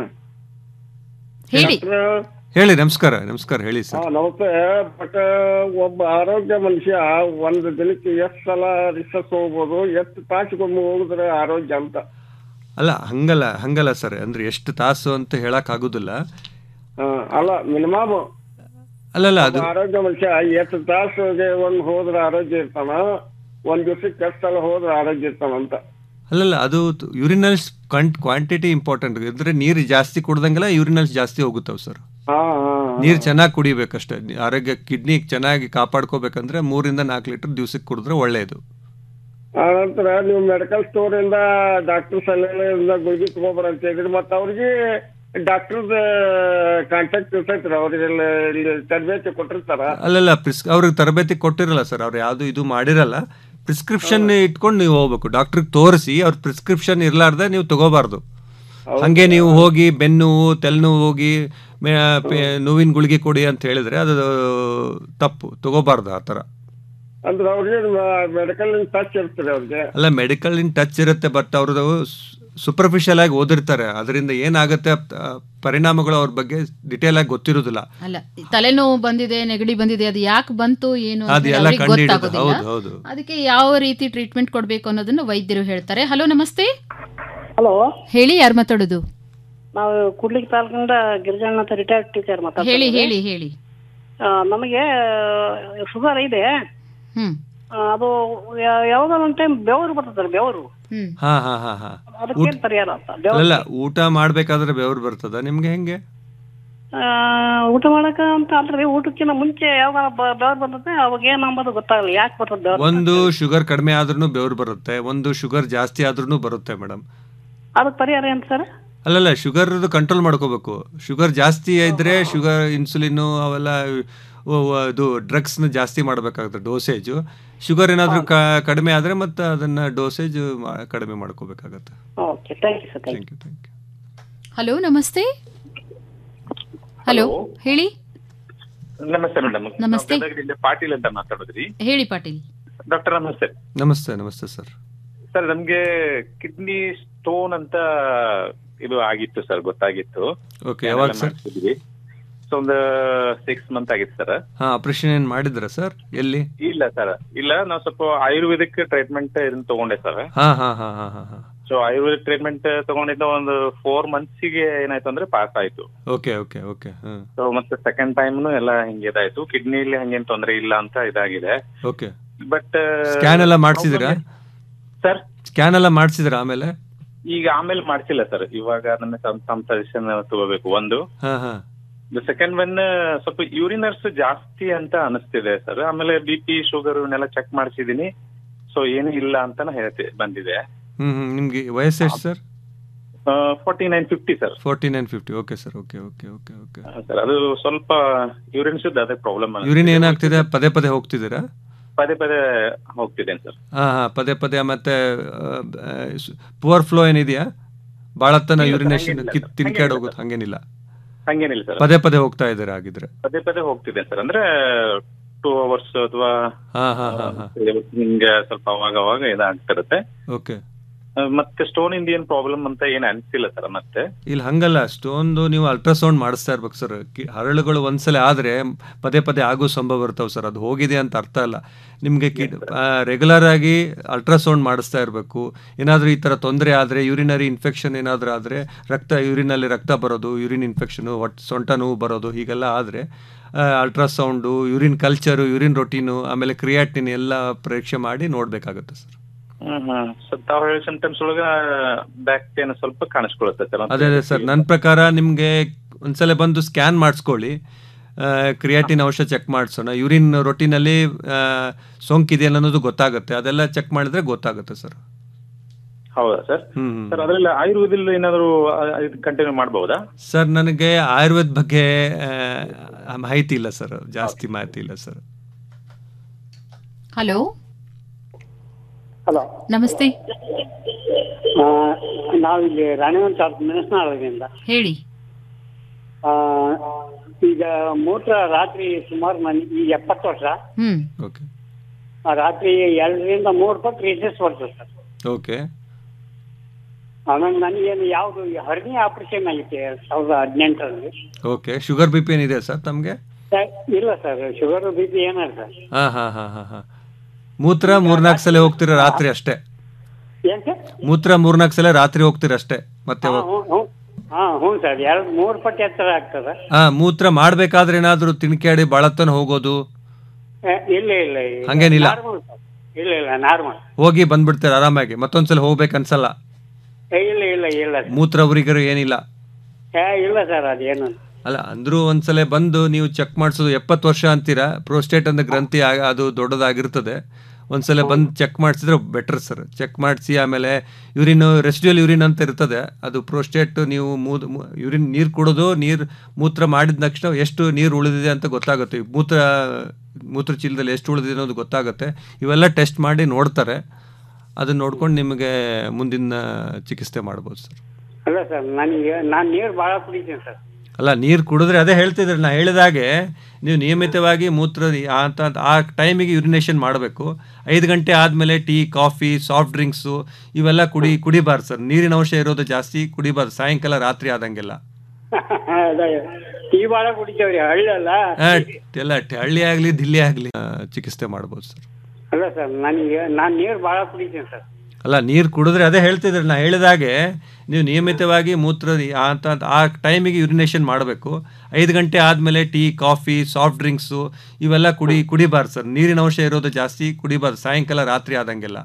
ಹೇಳಿ ಹೇಳಿ ನಮಸ್ಕಾರ ನಮಸ್ಕಾರ ಹೇಳಿ ಸರ್ ನಮಸ್ತೆ ಬಟ್ ಒಬ್ಬ ಆರೋಗ್ಯ ಮನುಷ್ಯ ಒಂದು ದಿನಕ್ಕೆ ಎಷ್ಟು ಸಲ ರಿಸರ್ಚ್ ಹೋಗ್ಬೋದು ಎಷ್ಟು ತಾಸಿಗೊಮ್ಮೆ ಹೋಗಿದ್ರೆ ಆರೋಗ್ಯ ಅಂತ ಅಲ್ಲ ಹಂಗಲ್ಲ ಹಂಗಲ್ಲ ಸರ್ ಅಂದ್ರೆ ಎಷ್ಟು ತಾಸು ಅಂತ ಹೇಳಕ್ ಆಗುದಿಲ್ಲ ಆ, ಅಲ್ಲ ಮಿನಿಮಮ್ ಅಲ್ಲಲ್ಲ ಅದು ಆರೋಗ್ಯ ಮನುಷ್ಯ ಎಷ್ಟು ತಾಸಿಗೆ ಒಂದ್ ಹೋದ್ರೆ ಆರೋಗ್ಯ ಇರ್ತಾನ ಒಂದ್ ದಿವಸಕ್ಕೆ ಎಷ್ಟು ಸಲ ಹೋದ್ರೆ ಆರೋಗ್ಯ ಇರ್ತಾನ ಅಂತ ಅಲ್ಲಲ್ಲ ಅದು ಯೂರಿನಲ್ಸ್ ಕಂಟ್ ಕ್ವಾಂಟಿಟಿ ಇಂಪಾರ್ಟೆಂಟ್ ಅಂದ್ರೆ ನೀರು ಜಾಸ್ತಿ ಕುಡ್ದಂಗೆಲ್ಲ ಯೂರಿನಲ್ಸ್ ಜಾಸ್ತಿ ಹೋಗುತ್ತವೆ ಸರ್ ಹಾ ಹಾ ನೀರು ಚೆನ್ನಾಗಿ ಕುಡಿಬೇಕಷ್ಟೇ ಆರೋಗ್ಯ ಕಿಡ್ನಿ ಚೆನ್ನಾಗಿ ಕಾಪಾಡ್ಕೋಬೇಕಂದ್ರೆ ಮೂರಿಂದ ನಾಲ್ಕು ಲೀಟರ್ ದಿವ್ಸಕ್ಕೆ ಕುಡಿದ್ರೆ ಒಳ್ಳೆಯದು ಆನಂತರ ನೀವು ಮೆಡಿಕಲ್ ಸ್ಟೋರ್ ಇಂದ ಡಾಕ್ಟರ್ ಸಲಹೆಯಿಂದ ಗುಳಿಗೆ ತಗೋಬರ ಅಂತ ಹೇಳಿದ್ರಿ ಮತ್ತೆ ಅವ್ರಿಗೆ ಡಾಕ್ಟರ್ದ ಕಾಂಟ್ಯಾಕ್ಟ್ ಇರ್ತೈತ್ರಿ ಅವ್ರಿಗೆ ಇಲ್ಲಿ ಇಲ್ಲಿ ತರಬೇತಿ ಕೊಟ್ಟಿರ್ತಾರ ಅಲ್ಲಲ್ಲ ಪ್ರಿಸ್ ಅವ್ರಿಗೆ ತರಬೇತಿ ಕೊಟ್ಟಿರಲ್ಲ ಸರ್ ಅವ್ರು ಯಾವುದು ಇದು ಮಾಡಿರಲ್ಲ ಪ್ರಿಸ್ಕ್ರಿಪ್ಷನ್ ಇಟ್ಕೊಂಡು ನೀವು ಹೋಗ್ಬೇಕು ಡಾಕ್ಟ್ರಿಗೆ ತೋರಿಸಿ ಅವ್ರ ಪ್ರಿಸ್ಕ್ರಿಪ್ಷನ್ ಇರಲಾರ್ದೆ ನೀವು ತಗೋಬಾರ್ದು ಹಂಗೆ ನೀವು ಹೋಗಿ ಬೆನ್ನು ತಲೆನೋವು ಹೋಗಿ ಮೇ- ಪೆ- ನೋವಿನ ಗುಳಿಗೆ ಕೊಡಿ ಅಂತ ಹೇಳಿದ್ರೆ ಅದು ತಪ್ಪು ತಗೋಬಾರ್ದು ಆ ಥರ ಅಂದ್ರೆ ಅವ್ರಿಗೆ ಮೆಡಿಕಲ್ ಟಚ್ ಇರ್ತದೆ ಅವ್ರಿಗೆ ಅಲ್ಲ ಮೆಡಿಕಲ್ ಇನ್ ಟಚ್ ಇರುತ್ತೆ ಬಟ್ ಅವ್ರದ್ದು ಸೂಪರ್ಫಿಷಿಯಲ್ ಆಗಿ ಓದಿರ್ತಾರೆ ಅದರಿಂದ ಏನಾಗುತ್ತೆ ಆ, ಪರಿಣಾಮಗಳು ಅವ್ರ ಬಗ್ಗೆ ಡಿಟೇಲ್ ಆಗಿ ಗೊತ್ತಿರೋದಿಲ್ಲ ಅಲ್ಲ ತಲೆನೋವು ಬಂದಿದೆ ನೆಗಡಿ ಬಂದಿದೆ ಅದು ಯಾಕೆ ಬಂತು ಏನು ಅಂತ ಅದು ಎಲ್ಲ ಅವ್ರಿಗೆ ಕಂಡು ಹಿಡಿದು ಗೊತ್ತಾಗೋದಿಲ್ಲ ಹೌದು ಹೌದು ಅದಕ್ಕೆ ಯಾವ ರೀತಿ ಟ್ರೀಟ್ಮೆಂಟ್ ಕೊಡಬೇಕು ಅನ್ನೋದನ್ನ ವೈದ್ಯರು ಹೇಳ್ತಾರೆ ಹಲೋ ನಮಸ್ತೆ ಹಲೋ ಹೇಳಿ ಯಾರು ಮಾತಾಡೋದು ನಾವು ಕೂಡ್ಲಿಗಿ ತಾಲೂಕಿನಿಂದ ಗಿರಿಜಣ್ಣ ಅಂತ ರಿಟೈರ್ಡ್ ಟೀಚರ್ ಮಾತಾಡ್ತಾ ಹೇಳಿ ಇರೋದು. ಹೇಳಿ ಹೇಳಿ ಆ, ನಮಗೆ ಶುಗರ್ ಇದೆ ಹ್ಮ್ ಆ, ಅದು ಯಾ- ಯಾವಾಗ ಒಂದ್ ಟೈಮ್ ಬೆವರು ಬರ್ತದೆ ಬೆವರು ಹಾ ಹಾ ಹಾ ಹಾ ಅದಕ್ಕೇನ್ ಪರಿಹಾರ ಅಂತ ಬೆವರು ಅಲ್ಲ ಊಟ ಮಾಡ್ಬೇಕಾದ್ರೆ ಬೆವರು ಬರ್ತದ ನಿಮ್ಗೆ ಹೆಂಗೆ ಆ, ಊಟ ಮಾಡಕ ಅಂತ ಅಲ್ರಿ ಊಟಕ್ಕಿಂತ ಮುಂಚೆ ಯಾವಾಗ ಬೆವರು ಬರ್ತದೆ ಅವಾಗ ಏನ್ ಅಂಬೋದು ಗೊತ್ತಾಗಲ್ಲ ಯಾಕೆ ಬರ್ತದೆ ಬೆವರು ಒಂದು ಶುಗರ್ ಕಡಿಮೆ ಆದ್ರೂ ಬೆವರು ಬರುತ್ತೆ ಒಂದು ಶುಗರ್ ಜಾಸ್ತಿ ಆದ್ರೂ ಬರುತ್ತೆ ಮೇಡಮ್ ಅದಕ್ಕೆ ಪರಿಹಾರ ಏನ್ ಸರ್ ಅಲ್ಲಲ್ಲ ಶುಗರ್ ಕಂಟ್ರೋಲ್ ಮಾಡ್ಕೋಬೇಕು ಶುಗರ್ ಜಾಸ್ತಿ ಇದ್ರೆ ಶುಗರ್ ಇನ್ಸುಲಿನ್ ಅವೆಲ್ಲ ಅವ್- ಅವ್- ಇದು ಡ್ರಗ್ಸ್ನ ಜಾಸ್ತಿ ಮಾಡಬೇಕಾಗುತ್ತೆ ಡೋಸೇಜು ಶುಗರ್ ಏನಾದರೂ ಕಡಿಮೆ ಆದರೆ ಮತ್ತೆ ಅದನ್ನ ಡೋಸೇಜ್ ಕಡಿಮೆ ಮಾಡ್ಕೋಬೇಕಾಗತ್ತೆ okay thank you sir thank you thank you hello ನಮಸ್ತೆ ಹಲೋ ಹೇಳಿ ನಮಸ್ತೆ ಮೇಡಮ್ ನಮಸ್ತೆ. ಗದಗದಿಂದ ಪಾಟೀಲ್ ಅಂತ ಮಾತಾಡೋದ್ರಿ ಹೇಳಿ ಪಾಟೀಲ್ ಡಾಕ್ಟರ್ ನಮಸ್ತೆ ನಮಸ್ತೆ ನಮಸ್ತೆ ಸರ್ ಸರ್ ನಮ್ಗೆ ಕಿಡ್ನಿ ಸ್ಟೋನ್ ಅಂತ ಇದು ಆಗಿತ್ತು ಸರ್ ಗೊತ್ತಾಗಿತ್ತು ಓಕೆ ಯಾವಾಗ ಸರ್ ಸೊ ಒಂದು ಸಿಕ್ಸ್ ಮಂತ್ ಆಗಿತ್ತು ಸರ್ ಹಾ ಆಪರೇಷನ್ ಏನು ಮಾಡಿದ್ರಾ ಸರ್ ಎಲ್ಲಿ ಇಲ್ಲ ಸರ್ ಇಲ್ಲ ನಾವು ಸ್ವಲ್ಪ ಆಯುರ್ವೇದಿಕ್ ಟ್ರೀಟ್ಮೆಂಟ್ ಇದನ್ನ ತಗೊಂಡೆ ಸರ್ ಹಾ ಹಾ ಹಾ ಹಾ ಹಾ ಹಾ ಸೊ ಆಯುರ್ವೇದಿಕ್ ಟ್ರೀಟ್ಮೆಂಟ್ ತಗೊಂಡಿದ್ದ ಒಂದು ಫೋರ್ ಮಂತ್ಸಿಗೆ ಏನಾಯ್ತು ಅಂದ್ರೆ ಪಾಸ್ ಆಯ್ತು okay okay okay hmm so ಮತ್ತೆ ಸೆಕೆಂಡ್ ಟೈಮ್ನು ಎಲ್ಲ ಹಿಂಗೆ ಇದಾಯ್ತು ಕಿಡ್ನಿಲಿ ಹಂಗೇನ್ ತೊಂದರೆ ಇಲ್ಲ ಅಂತ ಇದಾಗಿದೆ ಓಕೆ ಬಟ್ ಸ್ಕ್ಯಾನ್ ಎಲ್ಲ ಮಾಡಿಸಿದ್ರಾ ಸರ್ ಸ್ಕ್ಯಾನ್ ಎಲ್ಲ ಮಾಡಿಸಿದ್ರಾ ಆಮೇಲೆ ಈಗ ಆಮೇಲೆ ಮಾಡ್ಸಿಲ್ಲ ಸರ್ ಇವಾಗ ನನ್ನ ತಮ್ಮ ಸಜೆಷನ್ ತಗೋಬೇಕು ಒಂದು ಹಾ ಹಾ ಸೆಕೆಂಡ್ ಒನ್ ಸ್ವಲ್ಪ ಯೂರಿನರ್ಸ್ ಜಾಸ್ತಿ ಅಂತ ಅನಿಸ್ತಿದೆ ಸರ್ ಆಮೇಲೆ ಬಿ ಪಿ ಶುಗರ್ ಇವನ್ನೆಲ್ಲ ಚೆಕ್ ಮಾಡಿಸಿದೀನಿ ಸೊ ಏನು ಇಲ್ಲ ಅಂತಾನೆ ಹೇಳ್ತಿ ಬಂದಿದೆ ಹ್ಮ್ ಹ್ಮ್ ನಿಮ್ಗೆ ವಯಸ್ಸು ಎಷ್ಟು sir forty nine fifty sir forty nine fifty okay sir okay okay okay okay sir ಅದು ಸ್ವಲ್ಪ ಯೂರಿನ್ಸ್ ಅದೇ ಪ್ರಾಬ್ಲಮ್ ಯೂರಿನ್ ಏನಾಗ್ತಿದೆ ಪದೇ ಪದೇ ಹೋಗ್ತಿದ್ದೀರಾ ಪದೇ ಪದೇ ಹೋಗ್ತಿದ್ದೇನೆ ಸರ್ ಹಾ ಹಾ ಪದೇ ಪದೇ ಮತ್ತೆ ಪುವರ್ ಫ್ಲೋ ಏನಿದೆಯಾ ಭಾಳ ತನ ಇಲ್ಲ sir, ಯೂರಿನೇಷನ್ ಹಂಗೇನಿಲ್ಲ ಕಿತ್ sir, ತಿನ್ಕಾಡ್ ಹಂಗೇನಿಲ್ಲ ಹೋಗುತ್ತೆ ಹಂಗೇನಿಲ್ಲ ಹಂಗೇನಿಲ್ಲ ಸರ್ ಪದೇ ಪದೇ ಹೋಗ್ತಾ ಇದ್ದೀರಾ ಆಗಿದ್ರೆ ಪದೇ ಪದೇ ಹೋಗ್ತಿದ್ದೇನೆ ಸರ್ ಅಂದ್ರೆ ಟೂ ಅವರ್ಸ್ ಅಥವಾ ಹಾ ಹಾ ಹಾ ಹಾ ಹಿಂಗೆ ಸ್ವಲ್ಪ ಅವಾಗ ಅವಾಗ ಇದಾಗ್ತಿರುತ್ತೆ ಓಕೆ ಆ, ಮತ್ತೆ ಸ್ಟೋನ್ ಇಂದ ಏನ್ ಪ್ರಾಬ್ಲಮ್ ಅಂತ ಏನ್ ಅನ್ಸಿಲ್ಲ ಸರ್ ಮತ್ತೆ ಇಲ್ಲಿ ಹಂಗಲ್ಲ ಅಷ್ಟೊಂದು ನೀವು ಅಲ್ಟ್ರಾಸೌಂಡ್ ಮಾಡಿಸ್ತಾ ಇರ್ಬೇಕು ಸರ್ ಹರಳುಗಳು ಒಂದ್ಸಲ ಆದರೆ ಪದೇ ಪದೇ ಆಗೋ ಸಂಭವ ಇರ್ತಾವೆ ಸರ್ ಅದು ಹೋಗಿದೆ ಅಂತ ಅರ್ಥ ಅಲ್ಲ ನಿಮಗೆ ಕಿಡ್ ರೆಗ್ಯುಲರ್ ಆಗಿ ಅಲ್ಟ್ರಾಸೌಂಡ್ ಮಾಡಿಸ್ತಾ ಇರಬೇಕು ಏನಾದರೂ ಈ ಥರ ತೊಂದರೆ ಆದರೆ ಯೂರಿನರಿ ಇನ್ಫೆಕ್ಷನ್ ಏನಾದರೂ ಆದರೆ ರಕ್ತ ಯೂರಿನಲ್ಲಿ ರಕ್ತ ಬರೋದು ಯೂರಿನ್ ಇನ್ಫೆಕ್ಷನು ಹೊಟ್ಟೆ ಸೊಂಟ ನೋವು ಬರೋದು ಹೀಗೆಲ್ಲ ಆದರೆ ultrasound urine culture urine routine ಆಮೇಲೆ ಕ್ರಿಯಾಟಿನ್ ಎಲ್ಲ ಪರೀಕ್ಷೆ ಮಾಡಿ ನೋಡಬೇಕಾಗುತ್ತೆ ಸರ್ ಹ್ಮ್ ಹ್ಮ್ ಸ್ವಲ್ಪ ತಾವು ಹೇಳಿ ಸಿಂಟಮ್ಸ್ ಒಳಗ ಬ್ಯಾಕ್ ಪೇನ್ ಸ್ವಲ್ಪ ಕಾಣಿಸ್ಕೊಳ್ಳುತ್ತೆ ಸರ್ ಅದೇ ಅದೇ ಸರ್ ನನ್ನ ಪ್ರಕಾರ ನಿಮಗೆ ಒಂದ್ಸಲ ಬಂದು ಸ್ಕ್ಯಾನ್ ಮಾಡಿಸ್ಕೊಳ್ಳಿ ಕ್ರಿಯಾಟಿನ್ ಅಂಶ ಚೆಕ್ ಮಾಡಿಸೋಣ ಯೂರಿನ್ ರೊಟ್ಟಿನಲ್ಲಿ ಸೋಂಕಿದೆ ಅನ್ನೋದು ಗೊತ್ತಾಗುತ್ತೆ ಅದೆಲ್ಲ ಚೆಕ್ ಮಾಡಿದ್ರೆ ಗೊತ್ತಾಗುತ್ತೆ ಸರ್ ಹೌದಾ ಸರ್ ಹ್ಮ್ ಹ್ಮ್. ಸರ್ ಅದ್ರಲ್ಲಿ ಆಯುರ್ವೇದಲ್ಲಿ ಏನಾದ್ರು ಕಂಟಿನ್ಯೂ ಮಾಡಬಹುದಾ ಸರ್ ನನಗೆ ಆಯುರ್ವೇದ ಬಗ್ಗೆ ಆ, ಮಾಹಿತಿ ಇಲ್ಲ ಸರ್ ಜಾಸ್ತಿ ಮಾಹಿತಿ ಇಲ್ಲ ಸರ್ ಹಲೋ ಹಲೋ ನಮಸ್ತೆ ನಾವಿಲ್ಲಿ ರಾಣಿವಂತ ಮೆಣಸನಾಳದಿಂದ ಹೇಳಿ ಆ, ಈಗ ಮೂತ್ರ ರಾತ್ರಿ ಸುಮಾರು ನನ್ ಈ ಎಪ್ಪತ್ತು ವರ್ಷ ಹ್ಮ್ ಓಕೆ ಆ ರಾತ್ರಿ ಎರಡರಿಂದ ಮೂರು ಪಟ್ಟು ರೀಸಸ್ ಬರ್ತದೆ ಸರ್ ಓಕೆ ಆಮೇಲೆ ನನಗೇನು ಯಾವುದು ಹರ್ನಿ ಆಪರೇಷನ್ ಆಗೈತೆ ಸಾವಿರದ ಹದಿನೆಂಟರಲ್ಲಿ ಓಕೆ ಶುಗರ್ ಬಿ ಪಿ ಏನಿದೆ ಸರ್ ತಮಗೆ ಇಲ್ಲ ಸರ್ ಶುಗರ್ ಬಿ ಪಿ ಏನಾರ ಸರ್ ಹಾ ಹಾ ಹಾ ಹಾ ಹಾ ಮೂತ್ರ ಮೂರ್ನಾಲ್ಕು ಸಲ ಹೋಗ್ತೀರಾ ರಾತ್ರಿ ಅಷ್ಟೇ ಏನ್ ಸರ್ ಮೂತ್ರ ಮೂರ್ನಾಲ್ಕು ಸಲ ರಾತ್ರಿ ಹೋಗ್ತೀರಾ ಅಷ್ಟೇ ಮತ್ತೆ ಹಾ ಹೋಗ್- ಹ್ಞೂ ಹ್ಞೂ ಹಾ ಹ್ಞೂ ಸರ್ ಎರಡು ಮೂರು ಪಟ್ಟು ಎತ್ತರ ಆಗ್ತದೆ ಹಾ ಮೂತ್ರ ಮಾಡ್ಬೇಕಾದ್ರೆ ಏನಾದ್ರೂ ತಿನ್ಕಾಡಿ ಬಾಳತ್ತನ ಹೋಗೋದು ಏ, ಇಲ್ಲ ಇಲ್ಲ ಇಲ್ಲ. ಹಂಗೇನಿಲ್ಲ. Normal sir. ಇಲ್ಲ ಇಲ್ಲ ನಾರ್ಮಲ್ ಹೋಗಿ ಬಂದ್ಬಿಡ್ತಾರೆ ಆರಾಮಾಗಿ ಮತ್ತೊಂದ್ಸಲ ಹೋಗ್ಬೇಕು ಅನ್ಸಲ್ಲ ಇಲ್ಲ ಇಲ್ಲ ಇಲ್ಲ ಸರ್ ಮೂತ್ರ ಉರಿಗರು ಏನಿಲ್ಲ ಏ, ಇಲ್ಲ ಸರ್ ಅದೇನು ಅಲ್ಲ ಅಂದ್ರೂ ಒಂದ್ಸಲ ಬಂದು ನೀವು ಚೆಕ್ ಮಾಡಿಸೋದು ಎಪ್ಪತ್ತು ವರ್ಷ ಅಂತೀರಾ ಪ್ರೋಸ್ಟೇಟ್ ಅಂದ್ರೆ ಗ್ರಂಥಿ ಆಗ- ಅದು ದೊಡ್ಡದಾಗಿರ್ತದೆ ಒಂದ್ಸಲ ಬಂದು ಚೆಕ್ ಮಾಡಿಸಿದ್ರೆ ಬೆಟರ್ ಸರ್ ಚೆಕ್ ಮಾಡಿಸಿ ಆಮೇಲೆ ಯೂರಿನ್ ರೆಸಿಡ್ಯೂಲ್ ಯೂರಿನ್ ಅಂತ ಇರ್ತದೆ ಅದು ಪ್ರೋಸ್ಟೇಟ್ ನೀವು ಯೂರಿನ್ ನೀರು ಕುಡಿದು ನೀರು ಮೂತ್ರ ಮಾಡಿದ ತಕ್ಷಣ ಎಷ್ಟು ನೀರು ಉಳಿದಿದೆ ಅಂತ ಗೊತ್ತಾಗುತ್ತೆ ಈ ಮೂತ್ರ ಮೂತ್ರ ಚೀಲದಲ್ಲಿ ಎಷ್ಟು ಉಳಿದಿದೆ ಅನ್ನೋದು ಗೊತ್ತಾಗುತ್ತೆ ಇವೆಲ್ಲ ಟೆಸ್ಟ್ ಮಾಡಿ ನೋಡ್ತಾರೆ ಅದನ್ನ ನೋಡ್ಕೊಂಡು ನಿಮಗೆ ಮುಂದಿನ ಚಿಕಿತ್ಸೆ ಮಾಡ್ಬೋದು ಸರ್ ಅಲ್ಲ ಸರ್ ನನಗೆ ನಾನು ನೀರು ಭಾಳ ಕುಡಿತೀನಿ ಸರ್ ಅಲ್ಲ ನೀರು ಕುಡಿದ್ರೆ ಅದೇ ಹೇಳ್ತಿದ್ರೆ ನಾ ಹೇಳಿದಾಗೆ ನೀವು ನಿಯಮಿತವಾಗಿ ಮೂತ್ರ ಆ- ಅಂತ ಆ ಟೈಮಿಗೆ ಯುರಿನೇಷನ್ ಮಾಡಬೇಕು ಐದು ಗಂಟೆ ಆದಮೇಲೆ ಟೀ ಕಾಫಿ ಸಾಫ್ಟ್ ಡ್ರಿಂಕ್ಸು ಇವೆಲ್ಲ ಕುಡಿ ಕುಡಿಬಾರ್ದು ಸರ್ ನೀರಿನ ಅಂಶ ಇರೋದು ಜಾಸ್ತಿ ಕುಡಿಬಾರ್ದು ಸಾಯಂಕಾಲ ರಾತ್ರಿ ಆದಂಗೆಲ್ಲ ಅದೇ ಟೀ ಭಾಳ ಕುಡಿತೇವ್ರಿ ಹಳ್ಳಲ್ಲ ಆ, ಎಲ್ಲ ಟ- ಹಳ್ಳಿ ಆಗಲಿ ದಿಲ್ಲಿ ಆಗಲಿ ಚಿಕಿತ್ಸೆ ಮಾಡ್ಬೋದು ಸರ್ ಅಲ್ಲ ಸರ್ ನನಗೆ ನಾನು ನೀರು ಭಾಳ ಕುಡಿತೀನಿ ಸರ್ ಅಲ್ಲ ನೀರು ಕುಡಿದ್ರೆ ಅದೇ ಹೇಳ್ತಿದ್ರೆ ನಾ ಹೇಳಿದಾಗೆ ನೀವು ನಿಯಮಿತವಾಗಿ ಮೂತ್ರ ಆ- ಅಂತ ಆ ಟೈಮಿಗೆ ಯುರಿನೇಷನ್ ಮಾಡಬೇಕು ಐದು ಗಂಟೆ ಆದಮೇಲೆ ಟೀ ಕಾಫಿ ಸಾಫ್ಟ್ ಡ್ರಿಂಕ್ಸು ಇವೆಲ್ಲ ಕುಡಿ ಕುಡಿಬಾರ್ದು ಸರ್ ನೀರಿನ ಅಂಶ ಇರೋದು ಜಾಸ್ತಿ ಕುಡಿಬಾರ್ದು ಸಾಯಂಕಾಲ ರಾತ್ರಿ ಆದಂಗೆಲ್ಲ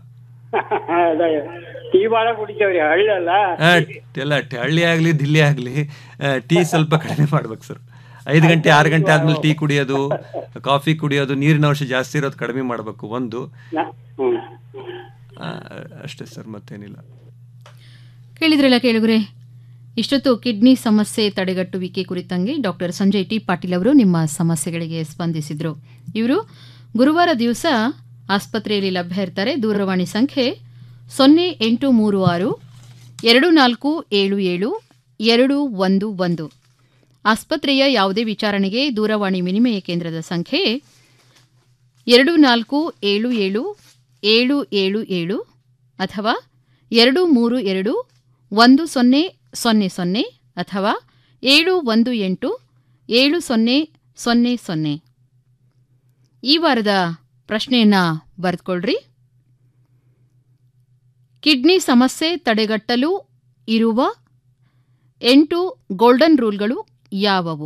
ಅದೇ ಟೀ ಭಾಳ ಕುಡಿತೇವ್ರಿ ಹಳ್ಳಲ್ಲ ಆ, ಎಲ್ಲ ಟ- ಹಳ್ಳಿ ಆಗಲಿ ದಿಲ್ಲಿ ಆಗಲಿ ಟೀ ಸ್ವಲ್ಪ ಕಡಿಮೆ ಮಾಡ್ಬೇಕು ಸರ್ ಐದು ಗಂಟೆ ಆರು ಗಂಟೆ ಆದ್ಮೇಲೆ ಟೀ ಕುಡಿಯೋದು ಕಾಫಿ ಕುಡಿಯೋದು ನೀರಿನ ಅಂಶ ಜಾಸ್ತಿ ಇರೋದು ಕಡಿಮೆ ಮಾಡಬೇಕು ಒಂದು ಹ್ಮ್ ಆ, ಅಷ್ಟೇ ಸರ್ ಮತ್ತೇನಿಲ್ಲ ಕೇಳಿದ್ರಲ್ಲ ಕೇಳುಗರೆ ಇಷ್ಟೊತ್ತು ಕಿಡ್ನಿ ಸಮಸ್ಯೆ ತಡೆಗಟ್ಟುವಿಕೆ ಕುರಿತಂಗೆ ಡಾಕ್ಟರ್ ಸಂಜಯ್ ಟಿ ಪಾಟೀಲ್ ಅವರು ನಿಮ್ಮ ಸಮಸ್ಯೆಗಳಿಗೆ ಸ್ಪಂದಿಸಿದರು ಇವರು ಗುರುವಾರ ದಿವಸ ಆಸ್ಪತ್ರೆಯಲ್ಲಿ ಲಭ್ಯ ಇರ್ತಾರೆ ದೂರವಾಣಿ ಸಂಖ್ಯೆ ಸೊನ್ನೆ ಎಂಟು ಮೂರು ಆರು ಎರಡು ನಾಲ್ಕು ಏಳು ಏಳು ಎರಡು ಒಂದು ಒಂದು ಆಸ್ಪತ್ರೆಯ ಯಾವುದೇ ವಿಚಾರಣೆಗೆ ದೂರವಾಣಿ ವಿನಿಮಯ ಕೇಂದ್ರದ ಸಂಖ್ಯೆ ಎರಡು ನಾಲ್ಕು ಏಳು ಏಳು ಏಳು ಏಳು ಏಳು ಅಥವಾ ಎರಡು ಮೂರು ಎರಡು ಒಂದು ಸೊನ್ನೆ ಸೊನ್ನೆ ಸೊನ್ನೆ ಅಥವಾ ಏಳು ಒಂದು ಎಂಟು ಏಳು ಸೊನ್ನೆ ಸೊನ್ನೆ ಸೊನ್ನೆ ಈ ವಾರದ ಪ್ರಶ್ನೆಯನ್ನು ಬರೆದುಕೊಳ್ಳ್ರಿ ಕಿಡ್ನಿ ಸಮಸ್ಯೆ ತಡೆಗಟ್ಟಲು ಇರುವ ಎಂಟು ಗೋಲ್ಡನ್ ರೂಲ್ಗಳು ಯಾವುವು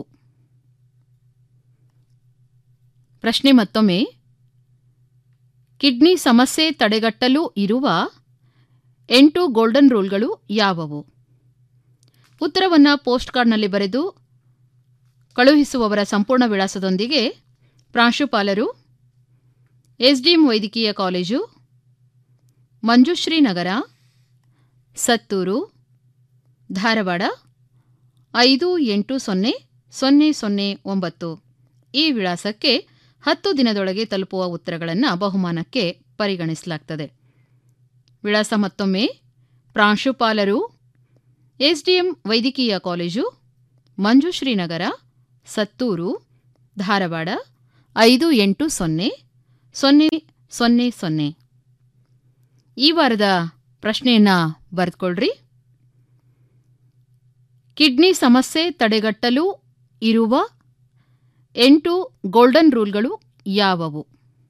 ಪ್ರಶ್ನೆ ಮತ್ತೊಮ್ಮೆ ಕಿಡ್ನಿ ಸಮಸ್ಯೆ ತಡೆಗಟ್ಟಲು ಇರುವ ಎಂಟು ಗೋಲ್ಡನ್ ರೂಲ್ಗಳು ಯಾವುವು ಉತ್ತರವನ್ನು ಪೋಸ್ಟ್ ಕಾರ್ಡ್ನಲ್ಲಿ ಬರೆದು ಕಳುಹಿಸುವವರ ಸಂಪೂರ್ಣ ವಿಳಾಸದೊಂದಿಗೆ ಪ್ರಾಂಶುಪಾಲರು ಎಸ್ಡಿಎಂ ವೈದ್ಯಕೀಯ ಕಾಲೇಜು ಮಂಜುಶ್ರೀ ನಗರ ಸತ್ತೂರು ಧಾರವಾಡ ಐದು ಎಂಟು ಸೊನ್ನೆ ಸೊನ್ನೆ ಸೊನ್ನೆ ಒಂಬತ್ತು ಈ ವಿಳಾಸಕ್ಕೆ ಹತ್ತು ದಿನದೊಳಗೆ ತಲುಪುವ ಉತ್ತರಗಳನ್ನು ಬಹುಮಾನಕ್ಕೆ ಪರಿಗಣಿಸಲಾಗ್ತದೆ ವಿಳಾಸ ಮತ್ತೊಮ್ಮೆ ಪ್ರಾಂಶುಪಾಲರು ಎಸ್ಡಿಎಂ ವೈದ್ಯಕೀಯ ಕಾಲೇಜು ಮಂಜುಶ್ರೀನಗರ ಸತ್ತೂರು ಧಾರವಾಡ ಐದು ಎಂಟು ಸೊನ್ನೆ ಸೊನ್ನೆ ಸೊನ್ನೆ ಸೊನ್ನೆ ಈ ವಾರದ ಪ್ರಶ್ನೆಯನ್ನ ಬರೆದುಕೊಳ್ಳ್ರಿ ಕಿಡ್ನಿ ಸಮಸ್ಯೆ ತಡೆಗಟ್ಟಲು ಇರುವ ಎಂಟು ಗೋಲ್ಡನ್ ರೂಲ್ಗಳು ಯಾವುವು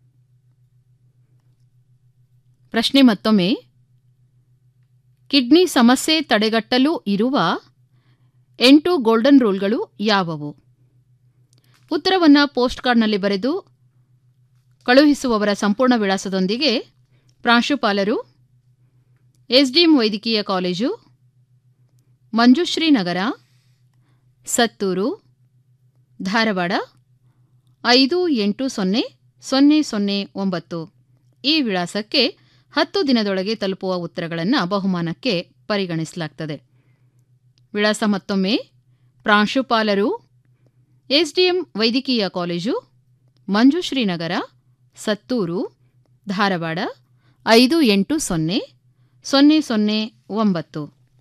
ಪ್ರಶ್ನೆ ಮತ್ತೊಮ್ಮೆ ಕಿಡ್ನಿ ಸಮಸ್ಯೆ ತಡೆಗಟ್ಟಲು ಇರುವ ಎಂಟು ಗೋಲ್ಡನ್ ರೂಲ್ಗಳು ಯಾವುವು ಉತ್ತರವನ್ನು ಪೋಸ್ಟ್ ಕಾರ್ಡ್ನಲ್ಲಿ ಬರೆದು ಕಳುಹಿಸುವವರ ಸಂಪೂರ್ಣ ವಿಳಾಸದೊಂದಿಗೆ ಪ್ರಾಂಶುಪಾಲರು ಎಸ್ಡಿಎಂ ವೈದ್ಯಕೀಯ ಕಾಲೇಜು ಮಂಜುಶ್ರೀ ನಗರ ಸತ್ತೂರು ಧಾರವಾಡ ಐದು ಎಂಟು ಸೊನ್ನೆ ಸೊನ್ನೆ ಸೊನ್ನೆ ಒಂಬತ್ತು ಈ ವಿಳಾಸಕ್ಕೆ ಹತ್ತು ದಿನದೊಳಗೆ ತಲುಪುವ ಉತ್ತರಗಳನ್ನು ಬಹುಮಾನಕ್ಕೆ ಪರಿಗಣಿಸಲಾಗ್ತದೆ ವಿಳಾಸ ಮತ್ತೊಮ್ಮೆ ಪ್ರಾಂಶುಪಾಲರು ಎಸ್ಡಿಎಂ ವೈದ್ಯಕೀಯ ಕಾಲೇಜು ಮಂಜುಶ್ರೀನಗರ ಸತ್ತೂರು ಧಾರವಾಡ ಐದು ಎಂಟು ಸೊನ್ನೆ ಸೊನ್ನೆ ಸೊನ್ನೆ ಒಂಬತ್ತು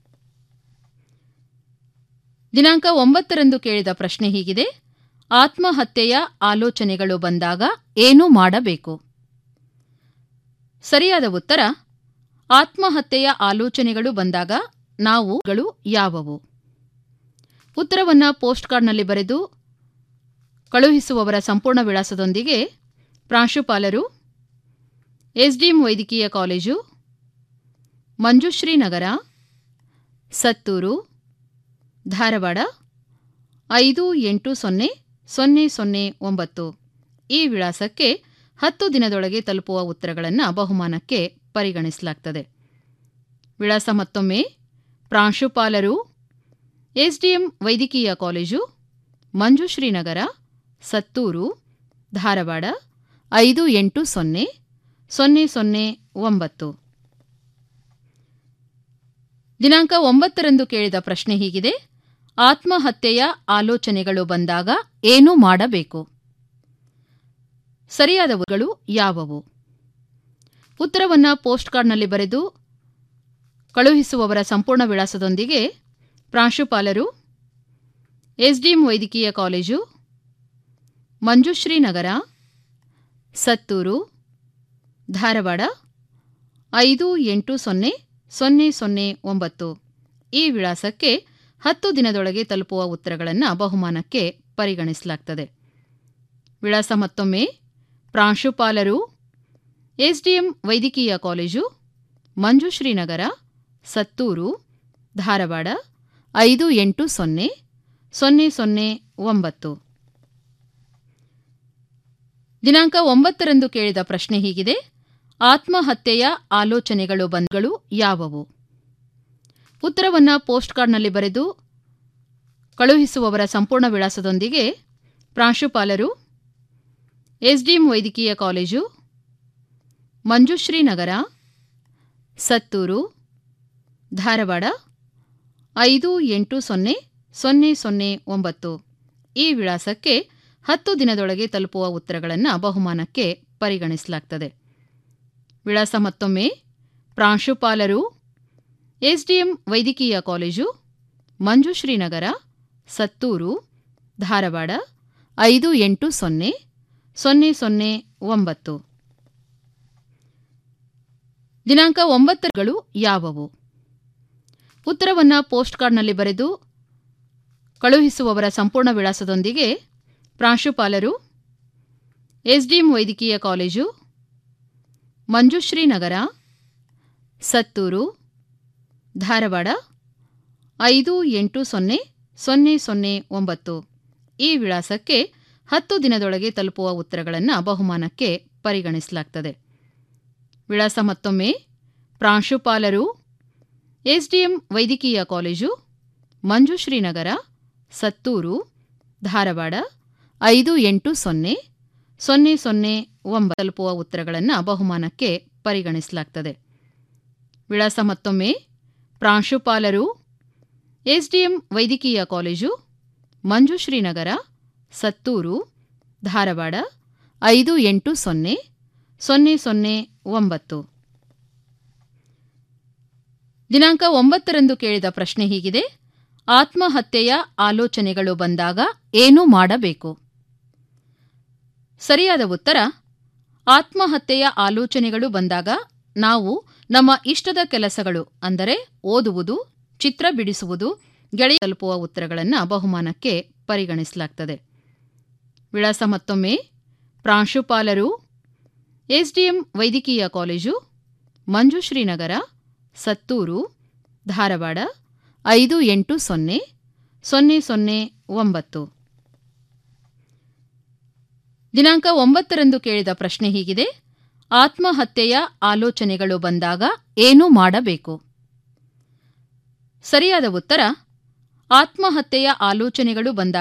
ದಿನಾಂಕ ಒಂಬತ್ತರಂದು ಕೇಳಿದ ಪ್ರಶ್ನೆ ಹೀಗಿದೆ ಆತ್ಮಹತ್ಯೆಯ ಆಲೋಚನೆಗಳು ಬಂದಾಗ ಏನು ಮಾಡಬೇಕು ಸರಿಯಾದ ಉತ್ತರ ಆತ್ಮಹತ್ಯೆಯ ಆಲೋಚನೆಗಳು ಬಂದಾಗ ನಾವುಗಳು ಯಾವುವು ಉತ್ತರವನ್ನು ಪೋಸ್ಟ್ ಕಾರ್ಡ್ನಲ್ಲಿ ಬರೆದು ಕಳುಹಿಸುವವರ ಸಂಪೂರ್ಣ ವಿಳಾಸದೊಂದಿಗೆ ಪ್ರಾಂಶುಪಾಲರು ಎಸ್ಡಿಎಂ ವೈದ್ಯಕೀಯ ಕಾಲೇಜು ಮಂಜುಶ್ರೀ ನಗರ ಸತ್ತೂರು ಧಾರವಾಡ ಐದು ಎಂಟು ಸೊನ್ನೆ ಸೊನ್ನೆ ಸೊನ್ನೆ ಒಂಬತ್ತು ಈ ವಿಳಾಸಕ್ಕೆ ಹತ್ತು ದಿನದೊಳಗೆ ತಲುಪುವ ಉತ್ತರಗಳನ್ನು ಬಹುಮಾನಕ್ಕೆ ಪರಿಗಣಿಸಲಾಗ್ತದೆ ವಿಳಾಸ ಮತ್ತೊಮ್ಮೆ ಪ್ರಾಂಶುಪಾಲರು ಎಸ್ಡಿಎಂ ವೈದ್ಯಕೀಯ ಕಾಲೇಜು ಮಂಜುಶ್ರೀನಗರ ಸತ್ತೂರು ಧಾರವಾಡ ಐದು ಎಂಟು ಸೊನ್ನೆ ಸೊನ್ನೆ ಸೊನ್ನೆ ಒಂಬತ್ತು ದಿನಾಂಕ ಒಂಬತ್ತರಂದು ಕೇಳಿದ ಪ್ರಶ್ನೆ ಹೀಗಿದೆ ಆತ್ಮಹತ್ಯೆಯ ಆಲೋಚನೆಗಳು ಬಂದಾಗ ಏನು ಮಾಡಬೇಕು ಸರಿಯಾದವುಗಳು ಯಾವುವು ಉತ್ತರವನ್ನು ಪೋಸ್ಟ್ ಕಾರ್ಡ್ನಲ್ಲಿ ಬರೆದು ಕಳುಹಿಸುವವರ ಸಂಪೂರ್ಣ ವಿಳಾಸದೊಂದಿಗೆ ಪ್ರಾಂಶುಪಾಲರು ಎಸ್ಡಿಎಂ ವೈದ್ಯಕೀಯ ಕಾಲೇಜು ಮಂಜುಶ್ರೀ ನಗರ ಸತ್ತೂರು ಧಾರವಾಡ ಐದು ಎಂಟು ಸೊನ್ನೆ ಸೊನ್ನೆ ಸೊನ್ನೆ ಒಂಬತ್ತು ಈ ವಿಳಾಸಕ್ಕೆ ಹತ್ತು ದಿನದೊಳಗೆ ತಲುಪುವ ಉತ್ತರಗಳನ್ನು ಬಹುಮಾನಕ್ಕೆ ಪರಿಗಣಿಸಲಾಗ್ತದೆ ವಿಳಾಸ ಮತ್ತೊಮ್ಮೆ ಪ್ರಾಂಶುಪಾಲರು ಎಸ್ಡಿಎಂ ವೈದ್ಯಕೀಯ ಕಾಲೇಜು ಮಂಜುಶ್ರೀನಗರ ಸತ್ತೂರು ಧಾರವಾಡ ಐದು ಎಂಟು ಸೊನ್ನೆ ಸೊನ್ನೆ ಸೊನ್ನೆ ಒಂಬತ್ತು ದಿನಾಂಕ ಒಂಬತ್ತರಂದು ಕೇಳಿದ ಪ್ರಶ್ನೆ ಹೀಗಿದೆ ಆತ್ಮಹತ್ಯೆಯ ಆಲೋಚನೆಗಳು ಬಂದ್ಗಳು ಯಾವುವು ಉತ್ತರವನ್ನು ಪೋಸ್ಟ್ ಕಾರ್ಡ್ನಲ್ಲಿ ಬರೆದು ಕಳುಹಿಸುವವರ ಸಂಪೂರ್ಣ ವಿಳಾಸದೊಂದಿಗೆ ಪ್ರಾಂಶುಪಾಲರು ಎಸ್ಡಿಎಂ ವೈದ್ಯಕೀಯ ಕಾಲೇಜು ಮಂಜುಶ್ರೀ ನಗರ ಸತ್ತೂರು ಧಾರವಾಡ ಐದು ಎಂಟು ಸೊನ್ನೆ ಸೊನ್ನೆ ಸೊನ್ನೆ ಒಂಬತ್ತು ಈ ವಿಳಾಸಕ್ಕೆ ಹತ್ತು ದಿನದೊಳಗೆ ತಲುಪುವ ಉತ್ತರಗಳನ್ನು ಬಹುಮಾನಕ್ಕೆ ಪರಿಗಣಿಸಲಾಗ್ತದೆ ವಿಳಾಸ ಮತ್ತೊಮ್ಮೆ ಪ್ರಾಂಶುಪಾಲರು ಎಸ್ಡಿಎಂ ವೈದ್ಯಕೀಯ ಕಾಲೇಜು ಮಂಜುಶ್ರೀನಗರ ಸತ್ತೂರು ಧಾರವಾಡ ಐದು ಎಂಟು ಸೊನ್ನೆ ಸೊನ್ನೆ ಸೊನ್ನೆ ಒಂಬತ್ತು ದಿನಾಂಕ ಒಂಬತ್ತರುಗಳು ಯಾವುವು ಉತ್ತರವನ್ನು ಪೋಸ್ಟ್ ಕಾರ್ಡ್ನಲ್ಲಿ ಬರೆದು ಕಳುಹಿಸುವವರ ಸಂಪೂರ್ಣ ವಿಳಾಸದೊಂದಿಗೆ ಪ್ರಾಂಶುಪಾಲರು ಎಸ್ಡಿಎಂ ವೈದ್ಯಕೀಯ ಕಾಲೇಜು ಮಂಜುಶ್ರೀ ನಗರ ಸತ್ತೂರು ಧಾರವಾಡ ಐದು ಎಂಟು ಸೊನ್ನೆ ಸೊನ್ನೆ ಸೊನ್ನೆ ಒಂಬತ್ತು ಈ ವಿಳಾಸಕ್ಕೆ ಹತ್ತು ದಿನದೊಳಗೆ ತಲುಪುವ ಉತ್ತರಗಳನ್ನು ಬಹುಮಾನಕ್ಕೆ ಪರಿಗಣಿಸಲಾಗ್ತದೆ ವಿಳಾಸ ಮತ್ತೊಮ್ಮೆ ಪ್ರಾಂಶುಪಾಲರು ಎಸ್ಡಿಎಂ ವೈದ್ಯಕೀಯ ಕಾಲೇಜು ಮಂಜುಶ್ರೀನಗರ ಸತ್ತೂರು ಧಾರವಾಡ ಐದು ಎಂಟು ಸೊನ್ನೆ ಸೊನ್ನೆ ಸೊನ್ನೆ ಒಂಬತ್ತು ತಲುಪುವ ಉತ್ತರಗಳನ್ನು ಬಹುಮಾನಕ್ಕೆ ಪರಿಗಣಿಸಲಾಗ್ತದೆ ವಿಳಾಸ ಮತ್ತೊಮ್ಮೆ ಪ್ರಾಂಶುಪಾಲರು ಎಸ್ಡಿಎಂ ವೈದ್ಯಕೀಯ ಕಾಲೇಜು ಮಂಜುಶ್ರೀನಗರ ಸತ್ತೂರು ಧಾರವಾಡ ಐದು ಎಂಟು ಸೊನ್ನೆ ಸೊನ್ನೆ ಸೊನ್ನೆ ಒಂಬತ್ತು ದಿನಾಂಕ ಒಂಬತ್ತರಂದು ಕೇಳಿದ ಪ್ರಶ್ನೆ ಹೀಗಿದೆ ಆತ್ಮಹತ್ಯೆಯ ಆಲೋಚನೆಗಳು ಬಂದಾಗ ಏನು ಮಾಡಬೇಕು ಸರಿಯಾದ ಉತ್ತರ ಆತ್ಮಹತ್ಯೆಯ ಆಲೋಚನೆಗಳು ಬಂದಾಗ ನಾವು ನಮ್ಮ ಇಷ್ಟದ ಕೆಲಸಗಳು ಅಂದರೆ ಓದುವುದು ಚಿತ್ರ ಬಿಡಿಸುವುದು ಗೆಳೆಯ ತಲುಪುವ ಉತ್ತರಗಳನ್ನು ಬಹುಮಾನಕ್ಕೆ ಪರಿಗಣಿಸಲಾಗ್ತದೆ ವಿಳಾಸ ಮತ್ತೊಮ್ಮೆ ಪ್ರಾಂಶುಪಾಲರು ಎಸ್ಡಿಎಂ ವೈದ್ಯಕೀಯ ಕಾಲೇಜು ಮಂಜುಶ್ರೀನಗರ ಸತ್ತೂರು ಧಾರವಾಡ ಐದು ಎಂಟು ಸೊನ್ನೆ ಸೊನ್ನೆ ಸೊನ್ನೆ ಒಂಬತ್ತು ದಿನಾಂಕ ಒಂಬತ್ತರಂದು ಕೇಳಿದ ಪ್ರಶ್ನೆ ಹೀಗಿದೆ ಆತ್ಮಹತ್ಯೆಯ ಆಲೋಚನೆಗಳು ಬಂದಾಗ ಏನು ಮಾಡಬೇಕು ಸರಿಯಾದ ಉತ್ತರ ಆತ್ಮಹತ್ಯೆಯ ಆಲೋಚನೆಗಳು ಬಂದಾಗ